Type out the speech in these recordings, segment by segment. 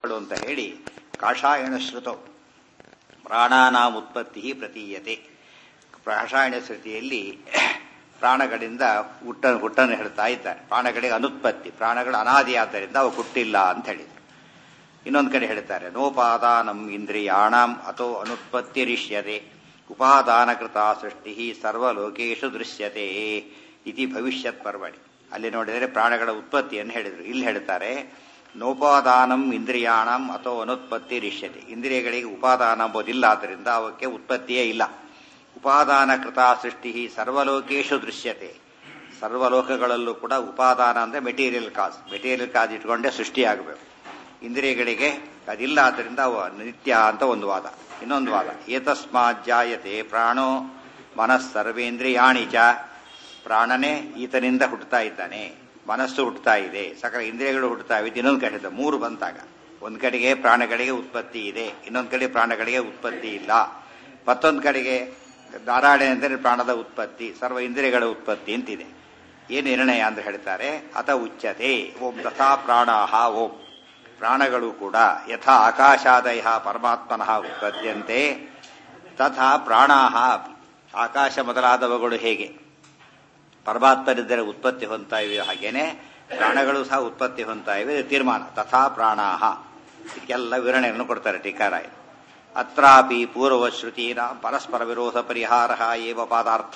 ಮಕ್ಕಳು ಅಂತ ಹೇಳಿ ಕಾಷಾಯಣ ಶ್ರುತೌ ಪ್ರಾಣಾನಾಂ ಉತ್ಪತ್ತಿ ಪ್ರತೀಯತೆ ಕಾಷಾಯಣ ಶ್ರುತಿಯಲ್ಲಿ ಪ್ರಾಣಗಳಿಂದ ಹುಟ್ಟ ಹುಟ್ಟನ್ನು ಹೇಳ್ತಾ ಇದ್ದಾರೆ ಪ್ರಾಣಗಳಿಗೆ ಅನುತ್ಪತ್ತಿ ಪ್ರಾಣಗಳು ಅನಾದಿ ಆದ್ದರಿಂದ ಅವು ಹುಟ್ಟಿಲ್ಲ ಅಂತ ಹೇಳಿದ್ರು ಇನ್ನೊಂದು ಕಡೆ ಹೇಳ್ತಾರೆ ನೋಪಾದಾನಂ ಇಂದ್ರಿಯಾಣಂ ಅಥೋ ಅನುತ್ಪತ್ತಿರಿಷ್ಯತೆ ಉಪಾದಾನಕೃತ ಸೃಷ್ಟಿ ಸರ್ವಲೋಕೇಶು ದೃಶ್ಯತೆ ಇತಿ ಭವಿಷ್ಯತ್ ಪರ್ವಣಿ ಅಲ್ಲಿ ನೋಡಿದರೆ ಪ್ರಾಣಗಳ ಉತ್ಪತ್ತಿಯನ್ನು ಹೇಳಿದರು ಇಲ್ಲಿ ಹೇಳ್ತಾರೆ ನೋಪಾದಾನಂ ಇಂದ್ರಿಯಾಣಂ ಅಥವಾ ಅನುತ್ಪತ್ತಿರಿಷ್ಯತೆ ಇಂದ್ರಿಯಗಳಿಗೆ ಉಪಾದಾನ ಎಂಬುದಿಲ್ಲ ಆದ್ದರಿಂದ ಅವಕ್ಕೆ ಉತ್ಪತ್ತಿಯೇ ಇಲ್ಲ ಉಪಾದಾನಕೃತ ಸೃಷ್ಟಿ ಸರ್ವಲೋಕೇಶು ದೃಶ್ಯತೆ ಸರ್ವಲೋಕಗಳಲ್ಲೂ ಕೂಡ ಉಪಾದಾನ ಅಂದರೆ ಮೆಟೀರಿಯಲ್ ಕಾಸ್ ಮೆಟೀರಿಯಲ್ ಕಾಸ್ ಇಟ್ಕೊಂಡೇ ಸೃಷ್ಟಿಯಾಗಬೇಕು ಇಂದ್ರಿಯಗಳಿಗೆ ಅದಿಲ್ಲ ಆದ್ದರಿಂದ ಅವು ನಿತ್ಯ ಅಂತ ಒಂದು ವಾದ ಇನ್ನೊಂದು ವಾದ ಏತಸ್ಮಾತ್ ಜಾಯತೆ ಪ್ರಾಣೋ ಮನಸ್ಸರ್ವೇಂದ್ರಿಯಾಣಿ ಚ ಪ್ರಾಣನೇ ಈತನಿಂದ ಹುಟ್ಟುತ್ತಾ ಇದ್ದಾನೆ ಮನಸ್ಸು ಹುಟ್ಟುತ್ತಾ ಇದೆ ಸಕಲ ಇಂದ್ರಿಯಗಳು ಹುಟ್ಟುತ್ತಾ ಇದೆ ಇನ್ನೊಂದು ಕಡೆ ಮೂರು ಬಂತಾಗ ಒಂದ್ ಕಡೆಗೆ ಪ್ರಾಣಗಳಿಗೆ ಉತ್ಪತ್ತಿ ಇದೆ ಇನ್ನೊಂದು ಕಡೆ ಪ್ರಾಣಗಳಿಗೆ ಉತ್ಪತ್ತಿ ಇಲ್ಲ ಮತ್ತೊಂದು ಕಡೆಗೆ ನಾರಾಯಣ ಅಂದರೆ ಪ್ರಾಣದ ಉತ್ಪತ್ತಿ ಸರ್ವ ಇಂದ್ರಿಯಗಳ ಉತ್ಪತ್ತಿ ಅಂತಿದೆ ಏನು ನಿರ್ಣಯ ಅಂತ ಹೇಳ್ತಾರೆ ಅತ ಉಚ್ಯತೆ ಓಂ ತಥಾ ಪ್ರಾಣಾಹ ಓಂ ಪ್ರಾಣಗಳು ಕೂಡ ಯಥಾ ಆಕಾಶಾದಯ ಪರಮಾತ್ಮನಃ ಉತ್ಪದ್ಯಂತೆ ತಥಾ ಪ್ರಾಣಾಹ ಆಕಾಶ ಮೊದಲಾದವುಗಳು ಹೇಗೆ ಪರಮಾತ್ಮರಿದ್ದರೆ ಉತ್ಪತ್ತಿ ಹೊಂದ್ತಾ ಇವೆ ಹಾಗೇನೆ ಪ್ರಾಣಗಳು ಸಹ ಉತ್ಪತ್ತಿ ಹೊಂದ್ತಾ ಇವೆ ಇದು ತೀರ್ಮಾನ ತಥಾ ಪ್ರಾಣಾಹ ಇದಕ್ಕೆಲ್ಲ ವಿವರಣೆಯನ್ನು ಕೊಡ್ತಾರೆ ಟೀಕಾರಾಯ ಅತ್ರಾಪಿ ಪೂರ್ವಶ್ರುತೀನ ಪರಸ್ಪರ ವಿರೋಧ ಪರಿಹಾರ ಏವ ಪಾದಾರ್ಥ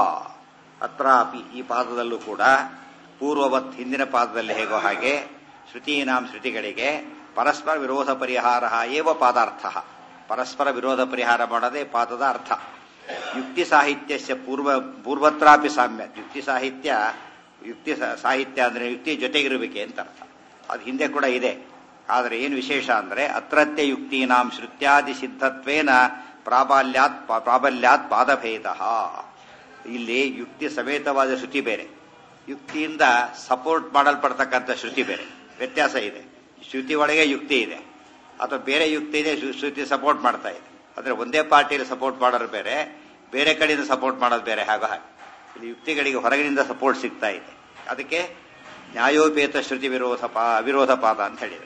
ಅತ್ರಾಪಿ ಈ ಪಾದದಲ್ಲೂ ಕೂಡ ಪೂರ್ವವತ್ ಹಿಂದಿನ ಪಾದದಲ್ಲಿ ಹೇಗೋ ಹಾಗೆ ಶ್ರುತೀನಾಂ ಶ್ರುತಿಗಳಿಗೆ ಪರಸ್ಪರ ವಿರೋಧ ಪರಿಹಾರ ಏವ ಪಾದಾರ್ಥ ಪರಸ್ಪರ ವಿರೋಧ ಪರಿಹಾರ ಮಾಡೋದೇ ಪಾದದ ಅರ್ಥ ಯುಕ್ತಿ ಸಾಹಿತ್ಯಸ್ಯ ಪೂರ್ವ ಪೂರ್ವತ್ರಾಪಿ ಸಾಮ್ಯ ಯುಕ್ತಿ ಸಾಹಿತ್ಯ ಯುಕ್ತಿ ಸಾಹಿತ್ಯ ಅಂದ್ರೆ ಯುಕ್ತಿ ಜೊತೆಗಿರಬೇಕೆ ಅಂತ ಅರ್ಥ ಅದು ಹಿಂದೆ ಕೂಡ ಇದೆ ಆದರೆ ಏನು ವಿಶೇಷ ಅಂದ್ರೆ ಅತ್ರತ್ಯ ಯುಕ್ತೀನಾಂ ಶ್ರುತ್ಯಾದಿ ಸಿದ್ಧತ್ವೇನ ಪ್ರಾಬಲ್ಯಾತ್ ಪ್ರಾಬಲ್ಯಾತ್ ಪಾದಭೇದ ಇಲ್ಲಿ ಯುಕ್ತಿ ಸಮೇತವಾದ ಶ್ರುತಿ ಬೇರೆ ಯುಕ್ತಿಯಿಂದ ಸಪೋರ್ಟ್ ಮಾಡಲ್ಪಡ್ತಕ್ಕಂಥ ಶ್ರುತಿ ಬೇರೆ ವ್ಯತ್ಯಾಸ ಇದೆ ಶ್ರುತಿ ಒಳಗೆ ಯುಕ್ತಿ ಇದೆ ಅಥವಾ ಬೇರೆ ಯುಕ್ತಿ ಇದೆ ಶ್ರುತಿ ಸಪೋರ್ಟ್ ಮಾಡ್ತಾ ಇದೆ ಅಂದ್ರೆ ಒಂದೇ ಪಾರ್ಟಿಯಲ್ಲಿ ಸಪೋರ್ಟ್ ಮಾಡೋರು ಬೇರೆ ಬೇರೆ ಕಡೆಯಿಂದ ಸಪೋರ್ಟ್ ಮಾಡೋದು ಬೇರೆ ಹಾಗ ಹಾಗೆ ಇಲ್ಲಿ ಯುಕ್ತಿಗಳಿಗೆ ಹೊರಗಿನಿಂದ ಸಪೋರ್ಟ್ ಸಿಗ್ತಾ ಇದೆ ಅದಕ್ಕೆ ನ್ಯಾಯೋಪೇತ ಶ್ರುತಿ ವಿರೋಧ ಪಾ ಅವಿರೋಧ ಪಾದ ಅಂತ ಹೇಳಿದೆ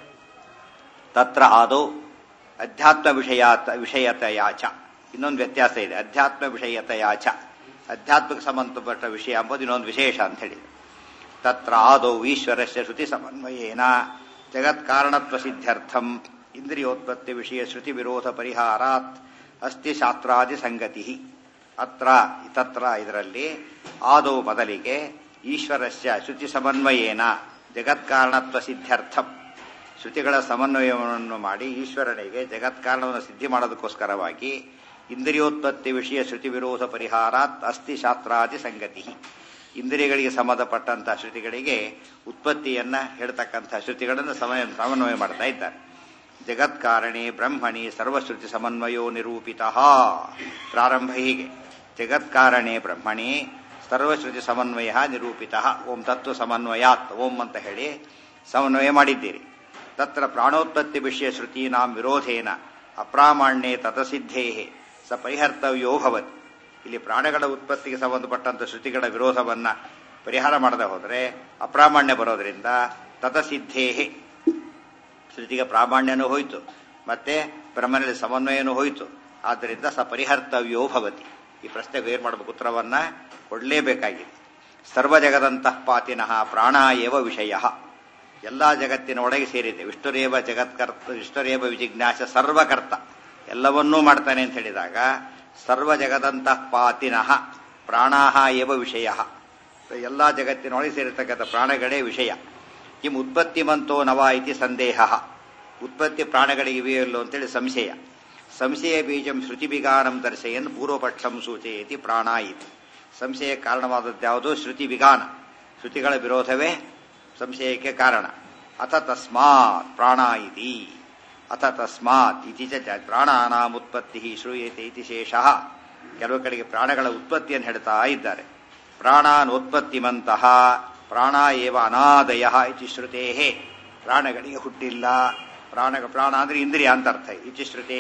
ತತ್ರ ಆದೌ ಅಧ್ಯಾತ್ಮ ವಿಷಯಾತ ವಿಷಯತೆಯಾಚ ಇನ್ನೊಂದು ವ್ಯತ್ಯಾಸ ಇದೆ ಅಧ್ಯಾತ್ಮ ವಿಷಯತೆಯಾಚ ಅಧ್ಯಾತ್ಮಕ್ಕೆ ಸಂಬಂಧಪಟ್ಟ ವಿಷಯ ಎಂಬುದು ಇನ್ನೊಂದು ವಿಶೇಷ ಅಂತ ಹೇಳಿದೆ ತತ್ರ ಆದೌ ಈಶ್ವರಸ್ಯ ಶ್ರುತಿ ಸಮನ್ವಯೇನ ಜಗತ್ಕಾರಣತ್ವ ಸಿದ್ಧ್ಯರ್ಥಂ ಇಂದ್ರಿಯೋತ್ಪತ್ತಿ ವಿಷಯ ಶ್ರುತಿ ವಿರೋಧ ಪರಿಹಾರಾತ್ ಅಸ್ತಿ ಶಾಸ್ತ್ರಾದಿ ಸಂಗತಿ ಅತ್ರ ತತ್ರ ಇದರಲ್ಲಿ ಆದೌ ಮೊದಲಿಗೆ ಈಶ್ವರಸ್ಯ ಶ್ರುತಿ ಸಮನ್ವಯೇನ ಜಗತ್ಕಾರಣತ್ವ ಸಿದ್ಧ್ಯರ್ಥಂ ಶ್ರುತಿಗಳ ಸಮನ್ವಯವನ್ನು ಮಾಡಿ ಈಶ್ವರನಿಗೆ ಜಗತ್ಕಾರಣವನ್ನು ಸಿದ್ಧಿ ಮಾಡೋದಕ್ಕೋಸ್ಕರವಾಗಿ ಇಂದ್ರಿಯೋತ್ಪತ್ತಿ ವಿಷಯ ಶ್ರುತಿ ವಿರೋಧ ಪರಿಹಾರಾತ್ ಅಸ್ತಿ ಶಾಸ್ತ್ರಾದಿ ಸಂಗತಿ ಇಂದ್ರಿಯಗಳಿಗೆ ಸಂಬಂಧಪಟ್ಟಂತಹ ಶ್ರುತಿಗಳಿಗೆ ಉತ್ಪತ್ತಿಯನ್ನ ಹೇಳ್ತಕ್ಕಂಥ ಶ್ರುತಿಗಳನ್ನು ಸಮಯ ಸಮನ್ವಯ ಮಾಡ್ತಾ ಇದ್ದಾರೆ ಜಗತ್ಕಾರಣೆ ಬ್ರಹ್ಮಣಿ ಸರ್ವಶ್ರುತಿ ಸಮನ್ವಯೋ ನಿರೂಪಿತ ಪ್ರಾರಂಭ ಹೀಗೆ ಜಗತ್ಕಾರಣೆ ಬ್ರಹ್ಮಣಿ ಸರ್ವಶ್ರುತಿ ಸಮನ್ವಯ ನಿರೂಪಿತ ಓಂ ತತ್ವ ಸಮನ್ವಯಾತ್ ಓಂ ಅಂತ ಹೇಳಿ ಸಮನ್ವಯ ಮಾಡಿದ್ದೀರಿ ತತ್ರ ಪ್ರಾಣೋತ್ಪತ್ತಿ ವಿಷಯ ಶ್ರುತೀನಾಂ ವಿರೋಧೇನ ಅಪ್ರಾಮಾಣ್ಯೆ ತತಸಿದ್ಧೇ ಸ ಪರಿಹರ್ತವ್ಯೋ ಭವತಿ ಇಲ್ಲಿ ಪ್ರಾಣಗಳ ಉತ್ಪತ್ತಿಗೆ ಸಂಬಂಧಪಟ್ಟಂತ ಶ್ರುತಿಗಳ ವಿರೋಧವನ್ನ ಪರಿಹಾರ ಮಾಡದೆ ಹೋದರೆ ಅಪ್ರಾಮಾಣ್ಯ ಬರೋದ್ರಿಂದ ತತಸಿದ್ಧೇ ಶ್ರುತಿಗೆ ಪ್ರಾಮಾಣ್ಯನೂ ಹೋಯಿತು ಮತ್ತೆ ಬ್ರಹ್ಮನಲ್ಲಿ ಸಮನ್ವಯನೂ ಹೋಯಿತು ಆದ್ದರಿಂದ ಸ ಪರಿಹರ್ತವ್ಯೋ ಭವತಿ ಈ ಪ್ರಶ್ನೆಗೆ ಏನ್ ಮಾಡಬೇಕು ಉತ್ತರವನ್ನ ಕೊಡಲೇಬೇಕಾಗಿದೆ ಸರ್ವ ಜಗದಂತಃ ಪಾತಿನಃ ಪ್ರಾಣ ಏವ ವಿಷಯ ಎಲ್ಲಾ ಜಗತ್ತಿನ ಒಳಗೆ ಸೇರಿದೆ ವಿಷ್ಣುರೇವ ಜಗತ್ಕರ್ತ ವಿಷ್ಣುರೇವ ವಿಜಿಜ್ಞಾಸ ಸರ್ವಕರ್ತ ಎಲ್ಲವನ್ನೂ ಮಾಡ್ತಾನೆ ಅಂತ ಹೇಳಿದಾಗ ಸರ್ವ ಜಗದಂತಃ ಪಾತಿನಃ ಪ್ರಾಣಾಹ ಏವ ವಿಷಯ ಎಲ್ಲಾ ಜಗತ್ತಿನೊಳಗೆ ಸೇರಿರ್ತಕ್ಕಂಥ ಪ್ರಾಣಗಳೇ ವಿಷಯ ಕಿಂ ಉತ್ಪತ್ತಿಮಂತೋ ನವ ಇತಿ ಸಂದೇಹ ಉತ್ಪತ್ತಿ ಪ್ರಾಣಗಳಿವೆಯಲ್ಲೋ ಅಂತೇಳಿ ಸಂಶಯ ಸಂಶಯ ಬೀಜಂ ಶ್ರುತಿವಿಗಾನಂ ದರ್ಶಯನ್ ಪೂರ್ವಪಕ್ಷಂ ಸೂಚಯತಿ ಪ್ರಾಣ ಇತಿ ಸಂಶಯ ಕಾರಣವಾದದ್ಯಾವುದು ಶ್ರುತಿ ವಿಗಾನ ಶ್ರುತಿಗಳ ವಿರೋಧವೇ ಸಂಶಯಕ್ಕೆ ಕಾರಣ ಅಥ ತಸ್ಮಾತ್ ಪ್ರಾಣ ಇತಿ ಅಥ ತಸ್ಮಾತ್ ಇತಿ ಚ ಪ್ರಾಣಾನಾಮುತ್ಪತ್ತಿ ಶ್ರೂಯತೆ ಇತಿ ಶೇಷ ಕೆಲವು ಕಡೆಗೆ ಪ್ರಾಣಗಳ ಉತ್ಪತ್ತಿಯನ್ನು ಹೇಳ್ತಾ ಇದ್ದಾರೆ ಪ್ರಾಣಾನೋತ್ಪತ್ತಿಮಂತಹ ಪ್ರಾಣ ಏವ ಅನಾದಯ ಇತಿ ಶ್ರುತೇ ಪ್ರಾಣಗಳಿಗೆ ಹುಟ್ಟಿಲ್ಲ ಪ್ರಾಣ ಪ್ರಾಣ ಅಂದ್ರೆ ಇಂದ್ರಿಯ ಅಂತ ಅರ್ಥ ಇತಿ ಶ್ರುತೇ